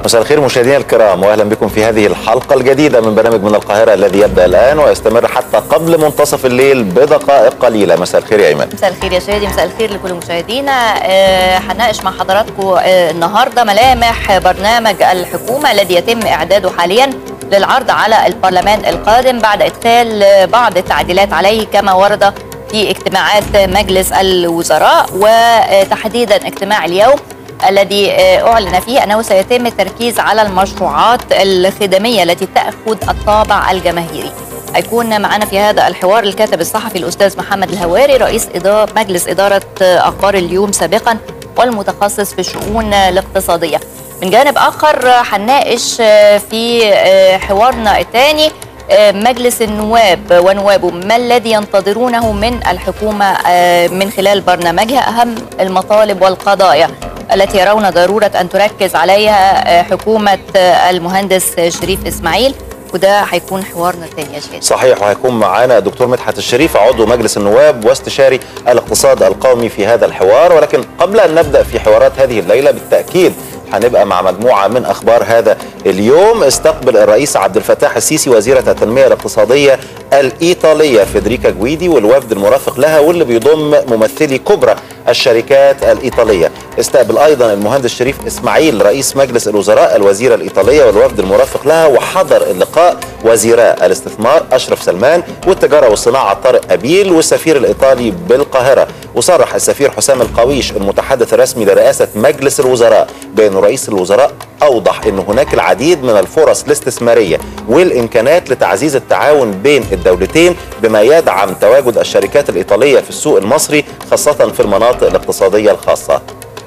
مساء الخير مشاهدينا الكرام واهلا بكم في هذه الحلقه الجديده من برنامج من القاهره الذي يبدا الان ويستمر حتى قبل منتصف الليل بدقائق قليله مساء الخير يا ايمن مساء الخير يا شادي مساء الخير لكل مشاهدينا آه، هنناقش مع حضراتكم آه، النهارده ملامح برنامج الحكومه الذي يتم اعداده حاليا للعرض على البرلمان القادم بعد ادخال آه، بعض التعديلات عليه كما ورد في اجتماعات مجلس الوزراء وتحديدا اجتماع اليوم الذي آه، أعلن فيه أنه سيتم التركيز على المشروعات الخدمية التي تأخذ الطابع الجماهيري هيكون معنا في هذا الحوار الكاتب الصحفي الأستاذ محمد الهواري رئيس إدارة مجلس إدارة آه، أخبار اليوم سابقا والمتخصص في الشؤون الاقتصادية من جانب آخر آه، هنناقش آه، في آه، حوارنا الثاني آه، مجلس النواب ونوابه ما الذي ينتظرونه من الحكومة آه، من خلال برنامجها أهم المطالب والقضايا التي يرون ضرورة أن تركز عليها آه، حكومة آه، المهندس شريف إسماعيل وده هيكون حوارنا الثاني يا شيخ صحيح وهيكون معانا الدكتور مدحت الشريف عضو مجلس النواب واستشاري الاقتصاد القومي في هذا الحوار ولكن قبل ان نبدا في حوارات هذه الليله بالتاكيد هنبقى مع مجموعه من اخبار هذا اليوم استقبل الرئيس عبد الفتاح السيسي وزيره التنميه الاقتصاديه الايطاليه فيدريكا جويدي والوفد المرافق لها واللي بيضم ممثلي كبرى الشركات الايطاليه استقبل ايضا المهندس شريف اسماعيل رئيس مجلس الوزراء الوزيره الايطاليه والوفد المرافق لها وحضر اللقاء وزيراء الاستثمار اشرف سلمان والتجاره والصناعه طارق ابيل والسفير الايطالي بالقاهره وصرح السفير حسام القويش المتحدث الرسمي لرئاسه مجلس الوزراء بان رئيس الوزراء اوضح ان هناك العديد من الفرص الاستثماريه والامكانات لتعزيز التعاون بين الدولتين بما يدعم تواجد الشركات الايطاليه في السوق المصري خاصه في المناطق الاقتصاديه الخاصه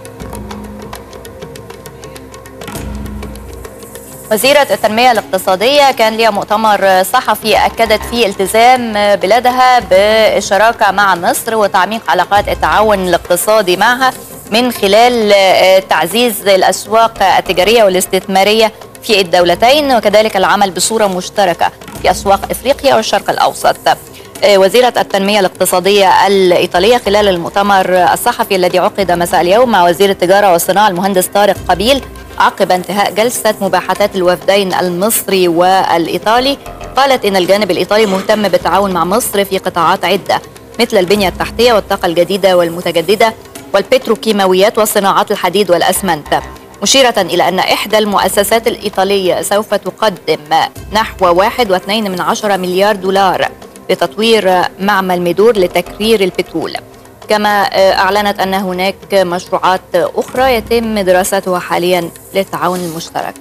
وزيرة التنمية الاقتصادية كان ليها مؤتمر صحفي أكدت فيه التزام بلادها بالشراكة مع مصر وتعميق علاقات التعاون الاقتصادي معها من خلال آه، تعزيز الأسواق التجارية والاستثمارية في الدولتين وكذلك العمل بصورة مشتركة في أسواق إفريقيا والشرق الأوسط آه، وزيرة التنمية الاقتصادية الإيطالية خلال المؤتمر الصحفي الذي عقد مساء اليوم مع وزير التجارة والصناعة المهندس طارق قبيل عقب انتهاء جلسة مباحثات الوفدين المصري والإيطالي قالت إن الجانب الإيطالي مهتم بالتعاون مع مصر في قطاعات عدة مثل البنية التحتية والطاقة الجديدة والمتجددة والبتروكيماويات وصناعات الحديد والأسمنت مشيرة إلى أن إحدى المؤسسات الإيطالية سوف تقدم نحو واحد واثنين من عشرة مليار دولار لتطوير معمل ميدور لتكرير البترول كما آه، أعلنت أن هناك مشروعات أخرى يتم دراستها حاليا للتعاون المشترك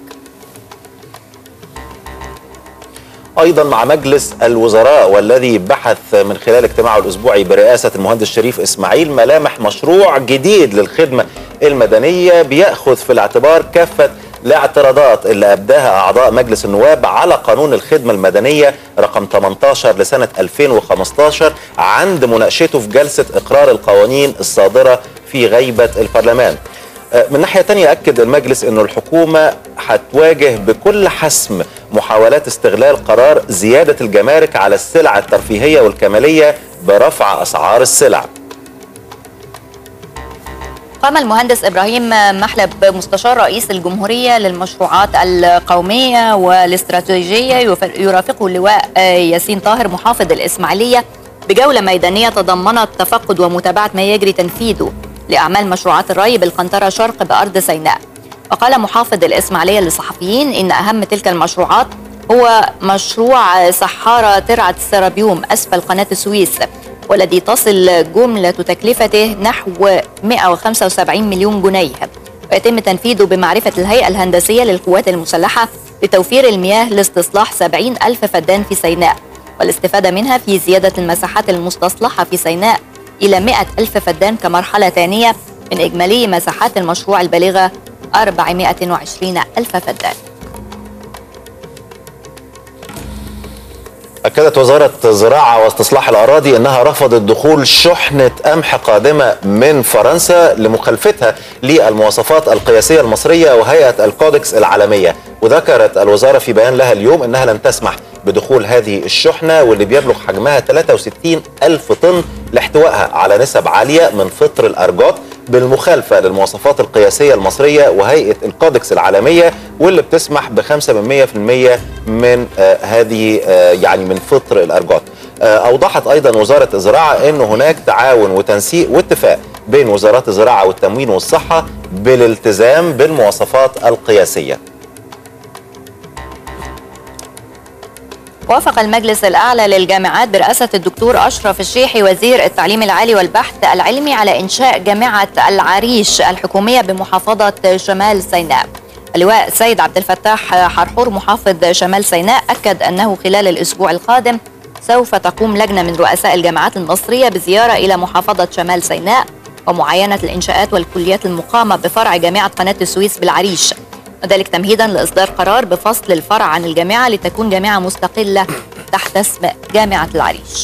ايضا مع مجلس الوزراء والذي بحث من خلال اجتماعه الاسبوعي برئاسه المهندس شريف اسماعيل ملامح مشروع جديد للخدمه المدنيه بياخذ في الاعتبار كافه الاعتراضات اللي ابداها اعضاء مجلس النواب على قانون الخدمه المدنيه رقم 18 لسنه 2015 عند مناقشته في جلسه اقرار القوانين الصادره في غيبه البرلمان. من ناحية تانية أكد المجلس أن الحكومة هتواجه بكل حسم محاولات استغلال قرار زيادة الجمارك على السلع الترفيهية والكمالية برفع أسعار السلع قام المهندس ابراهيم محلب مستشار رئيس الجمهوريه للمشروعات القوميه والاستراتيجيه يف- يرافقه اللواء آه، ياسين طاهر محافظ الاسماعيليه بجوله ميدانيه تضمنت تفقد ومتابعه ما يجري تنفيذه لاعمال مشروعات الري بالقنطره شرق بارض سيناء وقال محافظ الاسماعيليه للصحفيين ان اهم تلك المشروعات هو مشروع صحارى ترعه السرابيوم اسفل قناه السويس والذي تصل جملة تكلفته نحو 175 مليون جنيه ويتم تنفيذه بمعرفة الهيئة الهندسية للقوات المسلحة لتوفير المياه لاستصلاح 70 ألف فدان في سيناء والاستفادة منها في زيادة المساحات المستصلحة في سيناء إلى 100 ألف فدان كمرحلة ثانية من إجمالي مساحات المشروع البالغة 420 ألف فدان أكدت وزارة الزراعة واستصلاح الأراضي أنها رفضت دخول شحنة قمح قادمة من فرنسا لمخالفتها للمواصفات القياسية المصرية وهيئة الكودكس العالمية وذكرت الوزارة في بيان لها اليوم أنها لن تسمح بدخول هذه الشحنة واللي بيبلغ حجمها 63 ألف طن لاحتوائها على نسب عالية من فطر الأرجوت بالمخالفه للمواصفات القياسيه المصريه وهيئه الكودكس العالميه واللي بتسمح ب 5% من آه هذه آه يعني من فطر الارجات. آه اوضحت ايضا وزاره الزراعه ان هناك تعاون وتنسيق واتفاق بين وزارات الزراعه والتموين والصحه بالالتزام بالمواصفات القياسيه. وافق المجلس الأعلى للجامعات برئاسة الدكتور أشرف الشيحي وزير التعليم العالي والبحث العلمي على إنشاء جامعة العريش الحكومية بمحافظة شمال سيناء اللواء سيد عبد الفتاح حرحور محافظ شمال سيناء أكد أنه خلال الأسبوع القادم سوف تقوم لجنة من رؤساء الجامعات المصرية بزيارة إلى محافظة شمال سيناء ومعاينة الإنشاءات والكليات المقامة بفرع جامعة قناة السويس بالعريش وذلك تمهيدا لاصدار قرار بفصل الفرع عن الجامعه لتكون جامعه مستقله تحت اسم جامعه العريش.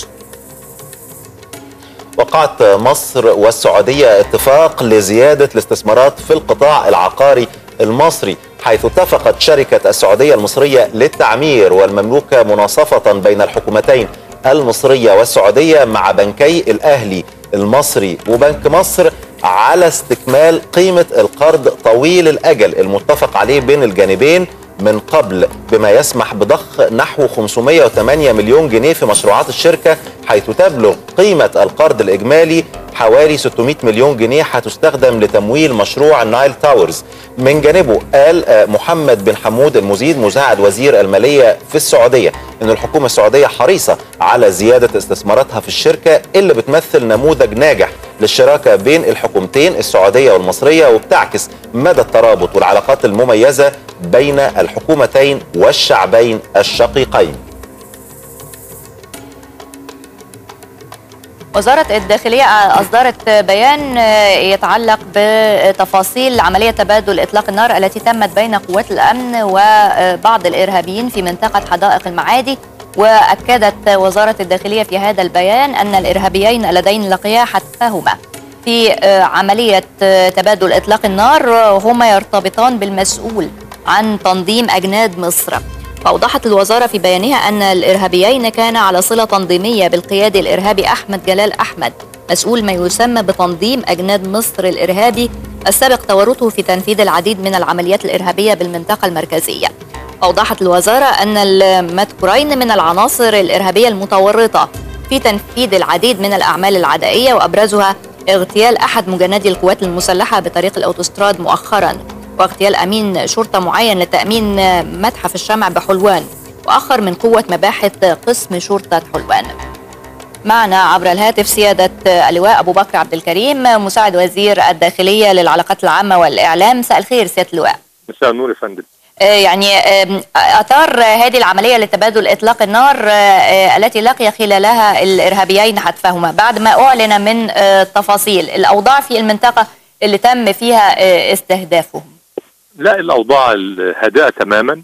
وقعت مصر والسعوديه اتفاق لزياده الاستثمارات في القطاع العقاري المصري حيث اتفقت شركه السعوديه المصريه للتعمير والمملوكه مناصفه بين الحكومتين المصريه والسعوديه مع بنكي الاهلي المصري وبنك مصر على استكمال قيمة القرض طويل الأجل المتفق عليه بين الجانبين من قبل بما يسمح بضخ نحو 508 مليون جنيه في مشروعات الشركة حيث تبلغ قيمة القرض الإجمالي حوالي 600 مليون جنيه هتستخدم لتمويل مشروع النايل تاورز من جانبه قال محمد بن حمود المزيد مساعد وزير المالية في السعودية أن الحكومة السعودية حريصة على زيادة استثماراتها في الشركة اللي بتمثل نموذج ناجح للشراكة بين الحكومتين السعودية والمصرية وبتعكس مدى الترابط والعلاقات المميزة بين الحكومتين والشعبين الشقيقين وزارة الداخلية أصدرت بيان يتعلق بتفاصيل عملية تبادل إطلاق النار التي تمت بين قوات الأمن وبعض الإرهابيين في منطقة حدائق المعادي وأكدت وزارة الداخلية في هذا البيان أن الإرهابيين اللذين لقيا حتفهما في عملية تبادل إطلاق النار هما يرتبطان بالمسؤول عن تنظيم أجناد مصر فأوضحت الوزارة في بيانها أن الإرهابيين كان على صلة تنظيمية بالقيادي الإرهابي أحمد جلال أحمد مسؤول ما يسمى بتنظيم أجناد مصر الإرهابي السابق تورطه في تنفيذ العديد من العمليات الإرهابية بالمنطقة المركزية أوضحت الوزارة أن المذكورين من العناصر الإرهابية المتورطة في تنفيذ العديد من الأعمال العدائية وأبرزها اغتيال أحد مجندي القوات المسلحة بطريق الأوتوستراد مؤخرا واغتيال أمين شرطة معين لتأمين متحف الشمع بحلوان وآخر من قوة مباحث قسم شرطة حلوان معنا عبر الهاتف سيادة اللواء أبو بكر عبد الكريم مساعد وزير الداخلية للعلاقات العامة والإعلام مساء الخير سيادة اللواء مساء النور يا فندم يعني اثار هذه العمليه لتبادل اطلاق النار التي لقي خلالها الارهابيين حتفهما بعد ما اعلن من تفاصيل الاوضاع في المنطقه اللي تم فيها استهدافهم لا الاوضاع هادئه تماما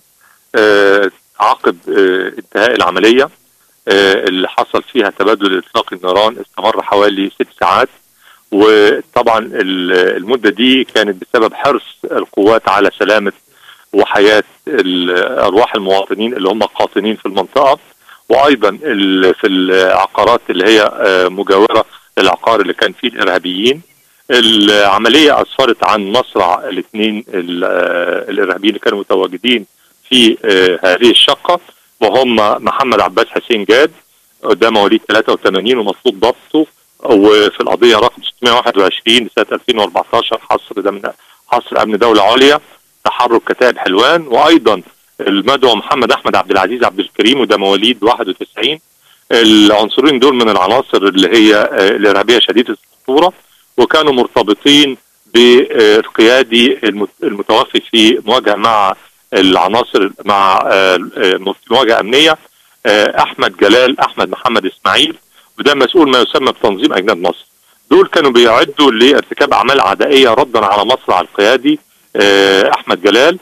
عقب انتهاء العمليه اللي حصل فيها تبادل اطلاق النيران استمر حوالي ست ساعات وطبعا المده دي كانت بسبب حرص القوات على سلامه وحياه ارواح المواطنين اللي هم قاطنين في المنطقه وايضا في العقارات اللي هي مجاوره للعقار اللي كان فيه الارهابيين العمليه اسفرت عن مصرع الاثنين الارهابيين اللي كانوا متواجدين في هذه الشقه وهم محمد عباس حسين جاد ده مواليد 83 ومطلوب ضبطه وفي القضيه رقم 621 لسنه 2014 حصر ده من حصر امن دوله عليا تحرك كتائب حلوان وايضا المدعو محمد احمد عبد العزيز عبد الكريم وده مواليد 91 العنصرين دول من العناصر اللي هي الارهابيه شديده الخطوره وكانوا مرتبطين بالقيادي المتوفي في مواجهه مع العناصر مع مواجهه امنيه احمد جلال احمد محمد اسماعيل وده مسؤول ما يسمى بتنظيم اجناد مصر دول كانوا بيعدوا لارتكاب اعمال عدائيه ردا على مصرع القيادي احمد جلال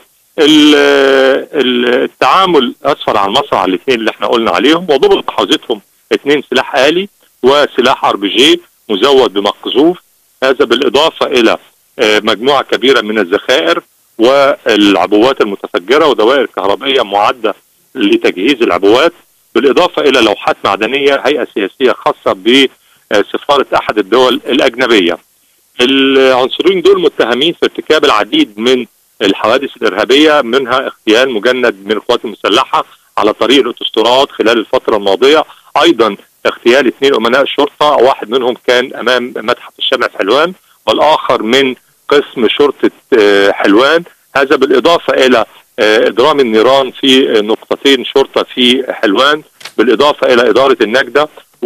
التعامل اسفر عن مصرع الاثنين اللي احنا قلنا عليهم وضبط حوزتهم اثنين سلاح الي وسلاح ار بي جي مزود بمقذوف هذا بالاضافه الى مجموعه كبيره من الذخائر والعبوات المتفجره ودوائر كهربائيه معده لتجهيز العبوات بالاضافه الى لوحات معدنيه هيئه سياسيه خاصه بسفاره احد الدول الاجنبيه. العنصرين دول متهمين في ارتكاب العديد من الحوادث الارهابيه منها اغتيال مجند من القوات المسلحه على طريق الاوتوستراد خلال الفتره الماضيه ايضا اغتيال اثنين امناء شرطه واحد منهم كان امام متحف الشمع في حلوان والاخر من قسم شرطه آه، حلوان هذا بالاضافه الى آه، اضرام النيران في نقطتين شرطه في حلوان بالاضافه الى اداره النجده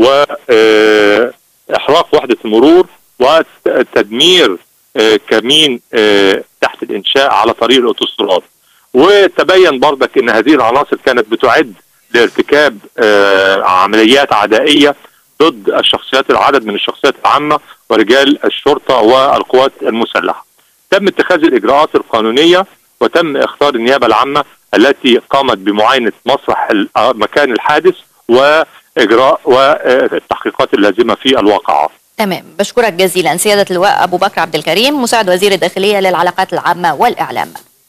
واحراق وحده المرور وتدمير آه، كمين آه، تحت الانشاء على طريق الاوتوستراد وتبين برضك ان هذه العناصر كانت بتعد لارتكاب آه، عمليات عدائيه ضد الشخصيات العدد من الشخصيات العامه ورجال الشرطه والقوات المسلحه. تم اتخاذ الاجراءات القانونيه وتم اختار النيابه العامه التي قامت بمعاينه مسرح ال- آه، مكان الحادث واجراء والتحقيقات اللازمه في الواقعات. تمام بشكرك جزيلا سيادة اللواء أبو بكر عبد الكريم مساعد وزير الداخلية للعلاقات العامة والإعلام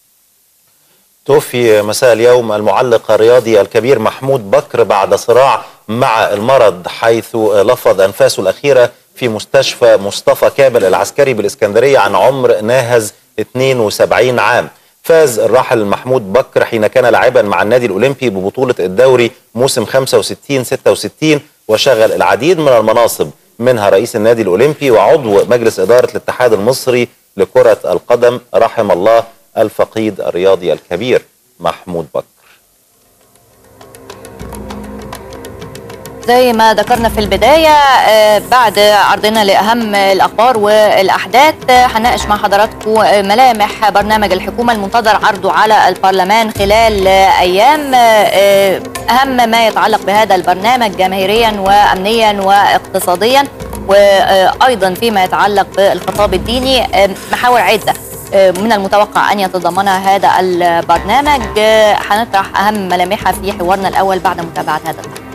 توفي مساء اليوم المعلق الرياضي الكبير محمود بكر بعد صراع مع المرض حيث لفظ أنفاسه الأخيرة في مستشفى مصطفى كامل العسكري بالإسكندرية عن عمر ناهز 72 عام فاز الراحل محمود بكر حين كان لاعبا مع النادي الأولمبي ببطولة الدوري موسم 65 66 وشغل العديد من المناصب منها رئيس النادي الأولمبي وعضو مجلس إدارة الاتحاد المصري لكرة القدم رحم الله الفقيد الرياضي الكبير محمود بكر زي ما ذكرنا في البداية آه، بعد عرضنا لأهم الأخبار والأحداث آه، هنناقش مع حضراتكم آه، ملامح برنامج الحكومة المنتظر عرضه على البرلمان خلال آه، أيام آه، آه، أهم ما يتعلق بهذا البرنامج جماهيريا وأمنيا واقتصاديا وأيضا فيما يتعلق بالخطاب الديني آه، محاور عدة آه، من المتوقع أن يتضمنها هذا البرنامج آه، هنطرح أهم ملامحها في حوارنا الأول بعد متابعة هذا الأمر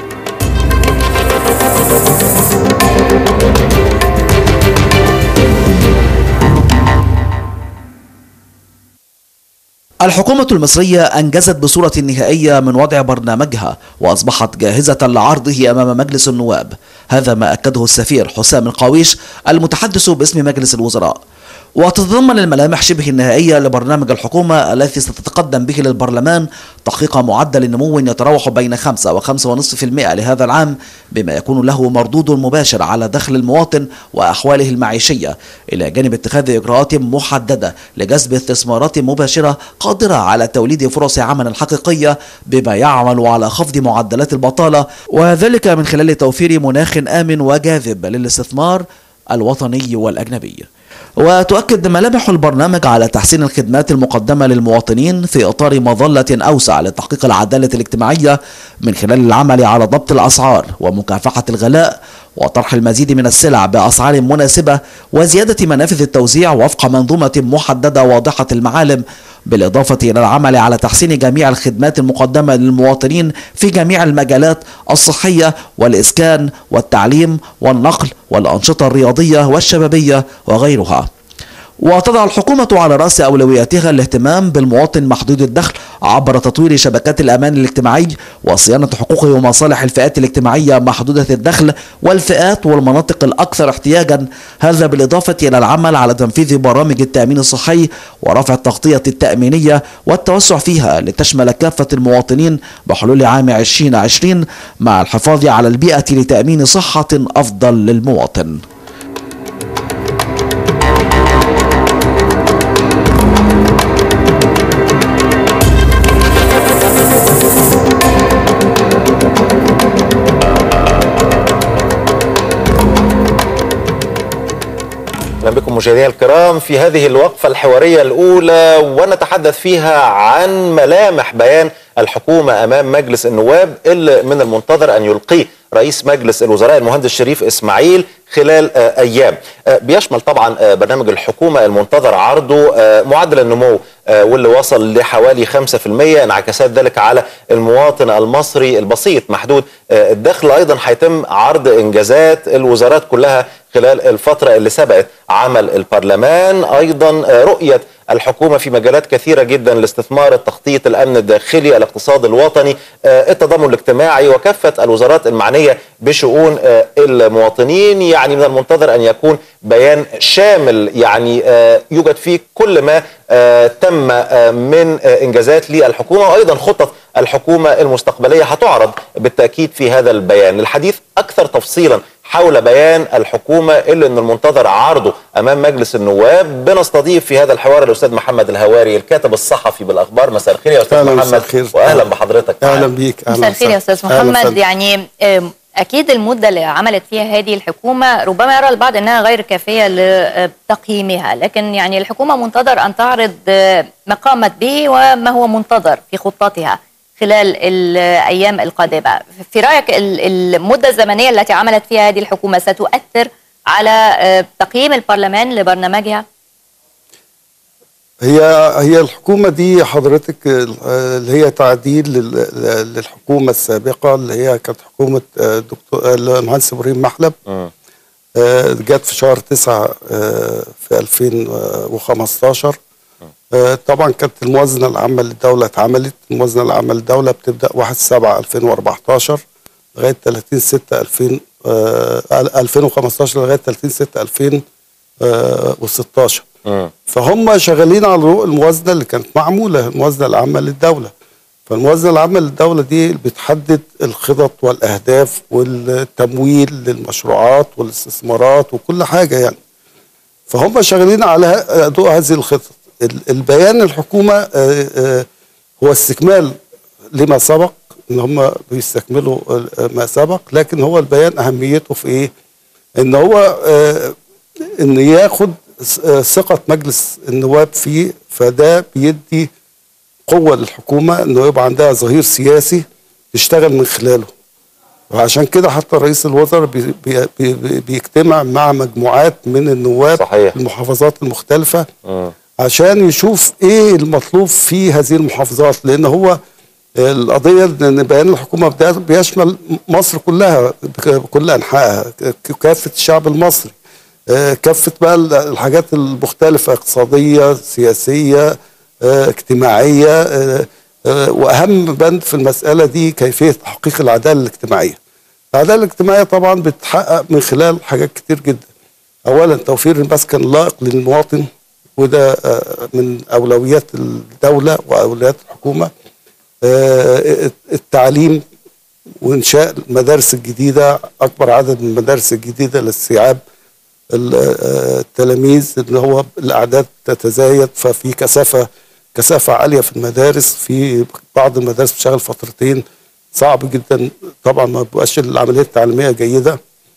الحكومة المصرية أنجزت بصورة نهائية من وضع برنامجها وأصبحت جاهزة لعرضه أمام مجلس النواب هذا ما أكده السفير حسام القاويش المتحدث باسم مجلس الوزراء وتتضمن الملامح شبه النهائية لبرنامج الحكومة الذي ستتقدم به للبرلمان تحقيق معدل نمو يتراوح بين 5 و5.5% لهذا العام بما يكون له مردود مباشر على دخل المواطن وأحواله المعيشية إلى جانب اتخاذ إجراءات محددة لجذب استثمارات مباشرة قادرة على توليد فرص عمل حقيقية بما يعمل على خفض معدلات البطالة وذلك من خلال توفير مناخ آمن وجاذب للاستثمار الوطني والأجنبي وتؤكد ملامح البرنامج على تحسين الخدمات المقدمة للمواطنين في إطار مظلة أوسع لتحقيق العدالة الاجتماعية من خلال العمل على ضبط الأسعار ومكافحة الغلاء وطرح المزيد من السلع بأسعار مناسبة وزيادة منافذ التوزيع وفق منظومة محددة واضحة المعالم بالإضافة إلى العمل على تحسين جميع الخدمات المقدمة للمواطنين في جميع المجالات الصحية والإسكان والتعليم والنقل والأنشطة الرياضية والشبابية وغيرها وتضع الحكومة على رأس أولوياتها الاهتمام بالمواطن محدود الدخل عبر تطوير شبكات الأمان الاجتماعي وصيانة حقوق ومصالح الفئات الاجتماعية محدودة الدخل والفئات والمناطق الأكثر احتياجا هذا بالإضافة إلى العمل على تنفيذ برامج التأمين الصحي ورفع التغطية التأمينية والتوسع فيها لتشمل كافة المواطنين بحلول عام 2020 مع الحفاظ على البيئة لتأمين صحة أفضل للمواطن اهلا بكم مشاهدينا الكرام في هذه الوقفه الحواريه الاولى ونتحدث فيها عن ملامح بيان الحكومه امام مجلس النواب اللي من المنتظر ان يلقيه رئيس مجلس الوزراء المهندس شريف اسماعيل خلال آه، ايام آه، بيشمل طبعا آه، برنامج الحكومه المنتظر عرضه آه، معدل النمو آه، واللي وصل لحوالي 5% انعكاسات ذلك على المواطن المصري البسيط محدود آه، الدخل ايضا هيتم عرض انجازات الوزارات كلها خلال الفتره اللي سبقت عمل البرلمان ايضا آه، رؤيه الحكومه في مجالات كثيره جدا الاستثمار التخطيط الامن الداخلي الاقتصاد الوطني آه، التضامن الاجتماعي وكافه الوزارات المعنيه بشؤون آه، المواطنين يعني من المنتظر ان يكون بيان شامل يعني آه، يوجد فيه كل ما آه، تم آه، من آه، انجازات للحكومه وايضا خطط الحكومه المستقبليه هتعرض بالتاكيد في هذا البيان للحديث اكثر تفصيلا حول بيان الحكومه اللي من المنتظر عرضه امام مجلس النواب بنستضيف في هذا الحوار الاستاذ محمد الهواري الكاتب الصحفي بالاخبار مساء الخير يا استاذ أهلا محمد مساء الخير. واهلا بحضرتك اهلا معانا. بيك اهلا مساء الخير يا وسهلا. استاذ أهلا محمد وسهلا. يعني آم، اكيد المده اللي عملت فيها هذه الحكومه ربما يرى البعض انها غير كافيه لتقييمها لكن يعني الحكومه منتظر ان تعرض آه، ما قامت به وما هو منتظر في خطتها خلال الايام القادمه في رايك ال- المده الزمنيه التي عملت فيها هذه الحكومه ستؤثر على آه، تقييم البرلمان لبرنامجها هي هي الحكومه دي حضرتك آه، اللي هي تعديل لل- للحكومه السابقه اللي هي كانت حكومه آه، دكتور المهندس ابراهيم محلب مم. آه، جت في شهر 9 آه، في 2015 آه، طبعا كانت الموازنه العامه للدوله اتعملت الموازنه العامه للدوله بتبدا 1 7 2014 لغايه 30 6 2000 آه، 2015 لغايه 30 6 2016 مم. فهم شغالين على ضوء الموازنه اللي كانت معموله الموازنه العامه للدوله فالموازنه العامه للدوله دي بتحدد الخطط والاهداف والتمويل للمشروعات والاستثمارات وكل حاجه يعني فهم شغالين على ضوء هذه الخطط ال- البيان الحكومه آه، آه، هو استكمال لما سبق ان هم بيستكملوا ال- ما سبق لكن هو البيان اهميته في ايه ان هو آه، ان ياخد س- آه، ثقه مجلس النواب فيه فده بيدي قوه للحكومه انه يبقى عندها ظهير سياسي تشتغل من خلاله وعشان كده حتى رئيس الوزراء بي بي بي بيجتمع مع مجموعات من النواب صحيح. في المحافظات المختلفه مم. عشان يشوف ايه المطلوب في هذه المحافظات لان هو القضيه ان بيان الحكومه ده بيشمل مصر كلها بك- بكل انحائها ك- كافه الشعب المصري آه، كافه بقى ال- الحاجات المختلفه اقتصاديه سياسيه آه، اجتماعيه آه، آه، واهم بند في المساله دي كيفيه تحقيق العداله الاجتماعيه العداله الاجتماعيه طبعا بتتحقق من خلال حاجات كتير جدا اولا توفير المسكن اللائق للمواطن وده آه، من اولويات الدوله واولويات الحكومه آه، التعليم وانشاء المدارس الجديده اكبر عدد من المدارس الجديده لاستيعاب ال- آه، التلاميذ ان هو الاعداد تتزايد ففي كثافه كثافه عاليه في المدارس في بعض المدارس بتشتغل فترتين صعب جدا طبعا ما بيبقاش العمليه التعليميه جيده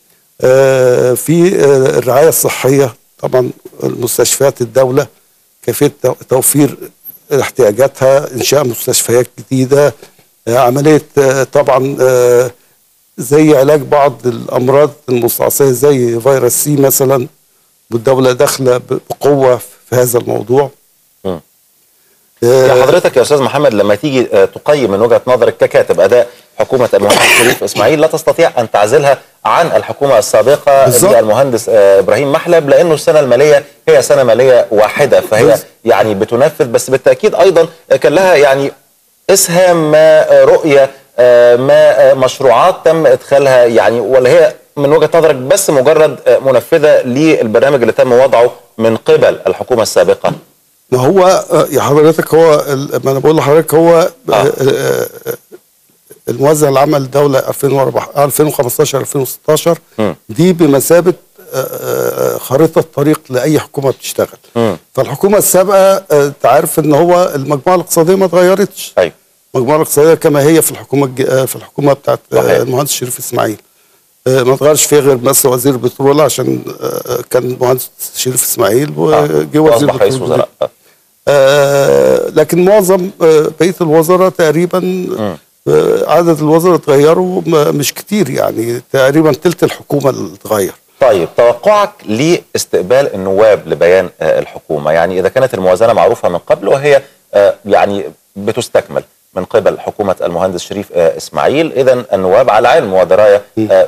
آه، في آه، الرعايه الصحيه طبعا مستشفيات الدوله كيفيه تو- توفير احتياجاتها انشاء مستشفيات جديده آه، عمليه آه، طبعا آه، زي علاج بعض الامراض المستعصيه زي فيروس سي مثلا والدوله داخله ب- بقوه في هذا الموضوع مم. آه، يا حضرتك يا استاذ محمد لما تيجي آه، تقيم من وجهه نظرك ككاتب اداء حكومه المهندس شريف اسماعيل لا تستطيع ان تعزلها عن الحكومه السابقه بالظبط. للمهندس آه، ابراهيم محلب لانه السنه الماليه هي سنه ماليه واحده فهي بالظبط. يعني بتنفذ بس بالتاكيد ايضا كان لها يعني اسهام ما آه، رؤيه آه، ما آه، مشروعات تم ادخالها يعني ولا هي من وجهه نظرك بس مجرد آه، منفذه للبرنامج اللي تم وضعه من قبل الحكومه السابقه ما هو آه، يا حضرتك هو ال- ما انا بقول لحضرتك هو آه. آه. آه، الموازنه العامه للدوله 2004 2015 2016 مم. دي بمثابه آه، آه، خريطه طريق لاي حكومه بتشتغل مم. فالحكومه السابقه آه، انت عارف ان هو المجموعه الاقتصاديه ما اتغيرتش ايوه المجموعه الاقتصاديه كما هي في الحكومه الج- آه، في الحكومه بتاعت آه، صحيح. المهندس شريف اسماعيل آه، ما اتغيرش فيها غير بس وزير البترول عشان آه، كان المهندس شريف اسماعيل وجه وزير واصبح رئيس البترول وزراء آه. آه، لكن معظم آه، بقيه الوزراء تقريبا آه، عدد الوزراء اتغيروا م- مش كتير يعني تقريبا تلت الحكومه اللي اتغير طيب توقعك لاستقبال النواب لبيان آه، الحكومه يعني اذا كانت الموازنه معروفه من قبل وهي آه، يعني بتستكمل من قبل حكومه المهندس شريف آه، اسماعيل اذا النواب على علم ودرايه آه،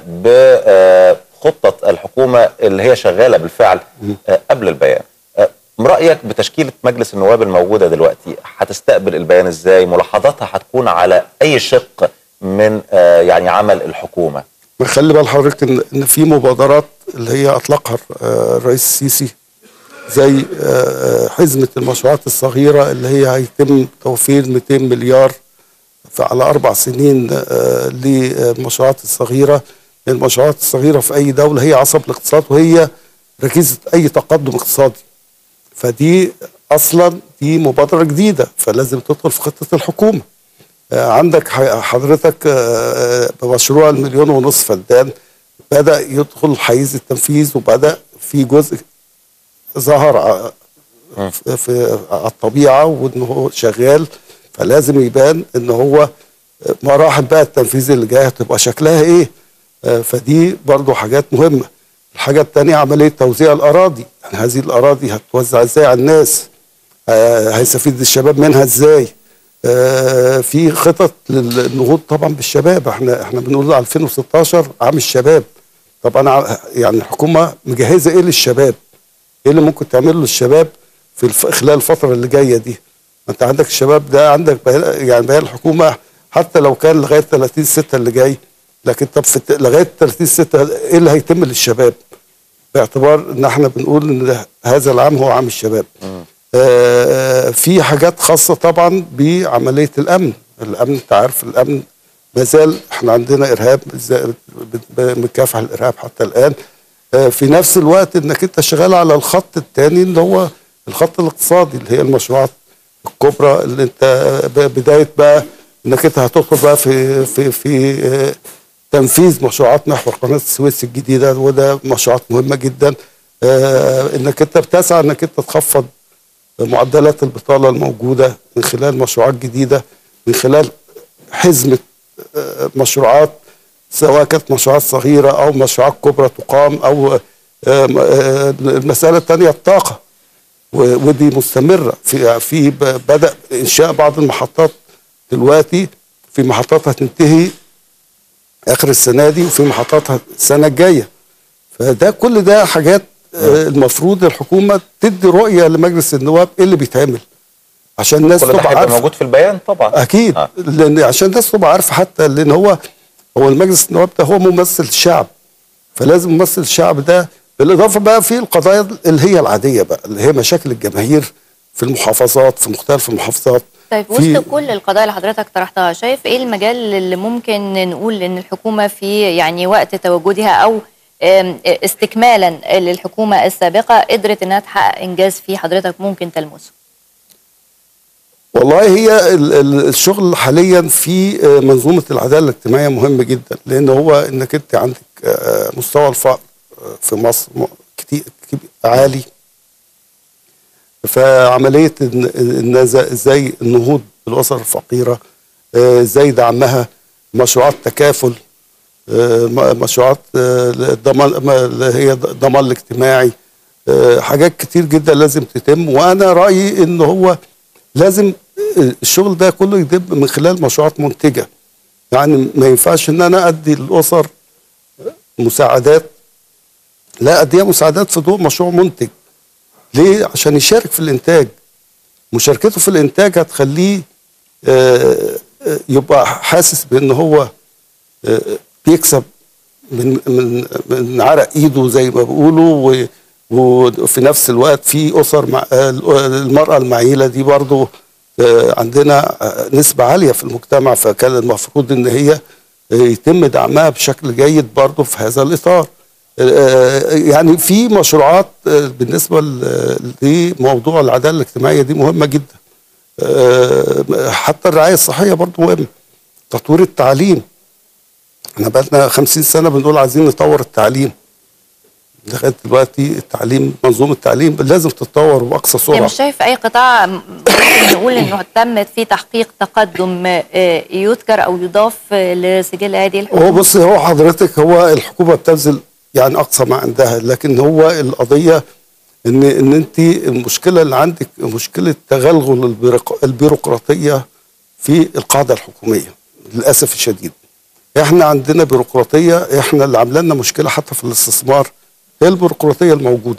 بخطه الحكومه اللي هي شغاله بالفعل آه، قبل البيان آه، رايك بتشكيله مجلس النواب الموجوده دلوقتي هتستقبل البيان ازاي ملاحظاتها هتكون على اي شق من آه، يعني عمل الحكومه ما خلي بال حضرتك ان ان في مبادرات اللي هي اطلقها آه، الرئيس السيسي زي آه، آه، حزمه المشروعات الصغيره اللي هي هيتم توفير 200 مليار ف- على اربع سنين آه، للمشروعات الصغيره المشروعات الصغيره في اي دوله هي عصب الاقتصاد وهي ركيزه اي تقدم اقتصادي فدي اصلا دي مبادره جديده فلازم تدخل في خطه الحكومه آه، عندك ح- حضرتك آه، بمشروع المليون ونصف فدان بدا يدخل حيز التنفيذ وبدا في جزء ظهر ع- في- في على الطبيعه وان هو شغال فلازم يبان ان هو مراحل بقى التنفيذ اللي جايه هتبقى شكلها ايه آه، فدي برضو حاجات مهمه الحاجه الثانيه عمليه توزيع الاراضي يعني هذه الاراضي هتوزع ازاي على الناس آه، هيستفيد الشباب منها ازاي آه، في خطط للنهوض طبعا بالشباب احنا احنا بنقول 2016 عام الشباب طب انا ع- يعني الحكومه مجهزه ايه للشباب ايه اللي ممكن تعمله للشباب في الف... خلال الفتره اللي جايه دي ما انت عندك الشباب ده عندك بيان يعني بيان الحكومه حتى لو كان لغايه 30 6 اللي جاي لكن طب في الت- لغايه 30 6 ايه اللي هيتم للشباب باعتبار ان احنا بنقول ان ده- هذا العام هو عام الشباب آه في حاجات خاصه طبعا بعمليه الامن الامن انت عارف الامن ما زال احنا عندنا ارهاب ز- بنكافح الارهاب حتى الان آه في نفس الوقت انك انت شغال على الخط الثاني اللي هو الخط الاقتصادي اللي هي المشروعات الكبرى اللي انت ب- بدايه بقى انك انت هتدخل بقى في في في آه، تنفيذ مشروعات محور قناه السويس الجديده وده مشروعات مهمه جدا آه، انك انت بتسعى انك انت تخفض معدلات البطاله الموجوده من خلال مشروعات جديده من خلال حزمه آه، مشروعات سواء كانت مشروعات صغيره او مشروعات كبرى تقام او آه، آه، المساله الثانيه الطاقه و- ودي مستمره في في ب- بدا انشاء بعض المحطات دلوقتي في محطات هتنتهي اخر السنه دي وفي محطات هت- السنه الجايه فده كل ده حاجات آه، المفروض الحكومه تدي رؤيه لمجلس النواب ايه اللي بيتعمل عشان الناس كل ده تبقى هيبقى عارفه موجود في البيان طبعا اكيد آه. لان عشان الناس تبقى عارفه حتى لان هو هو المجلس النواب ده هو ممثل الشعب فلازم ممثل الشعب ده بالاضافه بقى في القضايا اللي هي العاديه بقى اللي هي مشاكل الجماهير في المحافظات في مختلف المحافظات طيب في- وسط كل القضايا اللي حضرتك طرحتها شايف ايه المجال اللي ممكن نقول ان الحكومه في يعني وقت تواجدها او آم، استكمالا للحكومه السابقه قدرت انها تحقق انجاز فيه حضرتك ممكن تلمسه والله هي ال- ال- الشغل حاليا في آه، منظومه العداله الاجتماعيه مهم جدا لان هو انك انت عندك آه، مستوى الفقر آه، في مصر م- كتير كبير- عالي فعمليه إن- إن إز- ازاي النهوض بالاسر الفقيره آه، ازاي دعمها مشروعات تكافل آه، م- مشروعات آه، الضمان ما- اللي هي الضمان الاجتماعي آه، حاجات كتير جدا لازم تتم وانا رايي ان هو لازم الشغل ده كله يتم من خلال مشروعات منتجه يعني ما ينفعش ان انا ادي للاسر مساعدات لا اديها مساعدات في ضوء مشروع منتج ليه عشان يشارك في الانتاج مشاركته في الانتاج هتخليه آه، آه، يبقى حاسس بان هو آه، بيكسب من من من عرق ايده زي ما بيقولوا و- وفي نفس الوقت في اسر مع آه، المراه المعيله دي برضو آه، عندنا آه، نسبه عاليه في المجتمع فكان المفروض ان هي آه، يتم دعمها بشكل جيد برضو في هذا الاطار آه، يعني في مشروعات آه، بالنسبه ل- لموضوع العداله الاجتماعيه دي مهمه جدا آه، حتى الرعايه الصحيه برضو مهمه تطوير التعليم احنا بقالنا 50 سنه بنقول عايزين نطور التعليم لغايه دلوقتي التعليم منظومه التعليم لازم تتطور باقصى يعني سرعه مش شايف اي قطاع ممكن نقول انه تم فيه تحقيق تقدم آه، يذكر او يضاف آه، لسجل هذه هو الحكومه بص هو حضرتك هو الحكومه بتبذل يعني اقصى ما عندها لكن هو القضيه ان ان انت المشكله اللي عندك مشكله تغلغل البيروق- البيروقراطيه في القاعده الحكوميه للاسف الشديد احنا عندنا بيروقراطيه احنا اللي عامله لنا مشكله حتى في الاستثمار هي البيروقراطيه الموجوده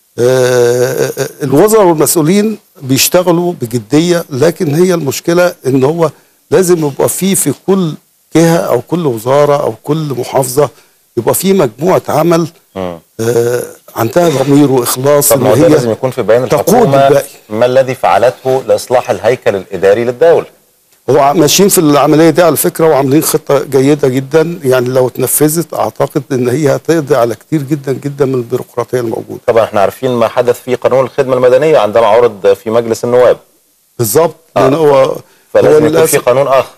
آه، آه، الوزراء والمسؤولين بيشتغلوا بجديه لكن هي المشكله ان هو لازم يبقى فيه في كل جهه او كل وزاره او كل محافظه يبقى فيه مجموعه عمل مم. آه، عندها ضمير واخلاص طب ما هو ان ده هي لازم يكون في بيان تقود الحكومه الباقي. ما الذي فعلته لاصلاح الهيكل الاداري للدوله هو ماشيين في العمليه دي على فكره وعاملين خطه جيده جدا يعني لو اتنفذت اعتقد ان هي هتقضي على كتير جدا جدا من البيروقراطيه الموجوده طبعا احنا عارفين ما حدث في قانون الخدمه المدنيه عندما عرض في مجلس النواب بالظبط آه. لان هو هو فلازم يكون في للأسف- قانون اخر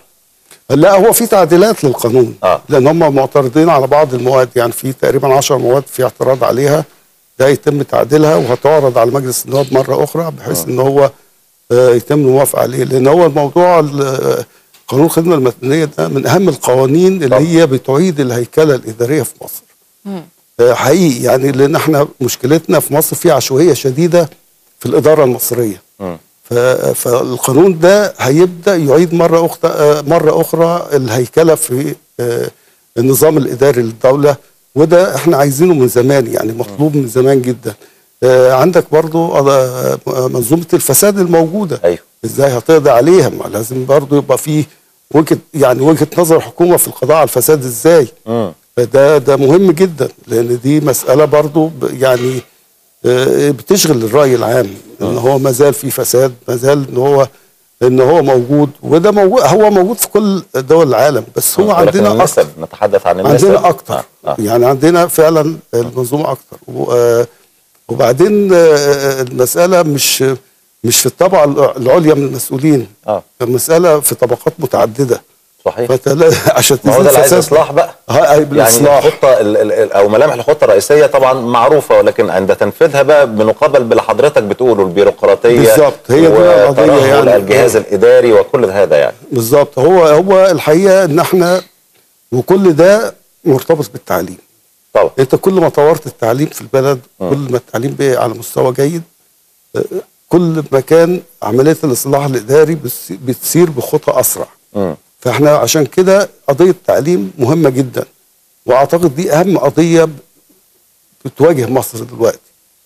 لا هو في تعديلات للقانون آه. لان هم معترضين على بعض المواد يعني في تقريبا 10 مواد في اعتراض عليها ده يتم تعديلها وهتعرض على مجلس النواب مره اخرى بحيث ان هو آه، يتم الموافقه عليه لان هو الموضوع ال- قانون الخدمه المدنيه ده من اهم القوانين اللي طبعا. هي بتعيد الهيكله الاداريه في مصر مم. آه، حقيقي يعني لان احنا مشكلتنا في مصر في عشوائيه شديده في الاداره المصريه مم. ف- فالقانون ده هيبدا يعيد مره اخرى آه، مره اخرى الهيكله في آه، النظام الاداري للدوله وده احنا عايزينه من زمان يعني مطلوب من زمان جدا آه، عندك برضو آه، منظومه الفساد الموجوده ايوه ازاي هتقضي عليها ما لازم برضو يبقى فيه وجهه يعني وجهه نظر الحكومه في القضاء على الفساد ازاي مم. فده ده مهم جدا لان دي مساله برضو ب- يعني آه، بتشغل الراي العام ان هو ما زال في فساد ما زال ان هو ان هو موجود وده موجود هو موجود في كل دول العالم بس هو ولكن عندنا النسب اكتر نتحدث عن النسب عندنا اكتر آه. آه. يعني عندنا فعلا المنظومه اكتر و- آه، وبعدين آه، المساله مش مش في الطبقه العليا من المسؤولين اه المساله في طبقات متعدده صحيح فت- عشان ما هو تزيد ده اللي عايز فساد- اصلاح بقى ها- هي يعني بالاصلاح الخطه ال- ال- ال- او ملامح الخطه الرئيسيه طبعا معروفه ولكن عند تنفيذها بقى بنقابل باللي حضرتك بتقوله البيروقراطيه بالظبط، هي دي بقى القضية وترهل يعني. الجهاز الاداري وكل هذا يعني بالظبط هو هو الحقيقه ان احنا وكل ده مرتبط بالتعليم طبعا انت كل ما طورت التعليم في البلد كل ما التعليم بقى على مستوى جيد آه، كل ما كان عمليه الاصلاح الاداري بتس- بتسير بخطى اسرع مم. فاحنا عشان كده قضيه التعليم مهمه جدا واعتقد دي اهم قضيه بتواجه مصر دلوقتي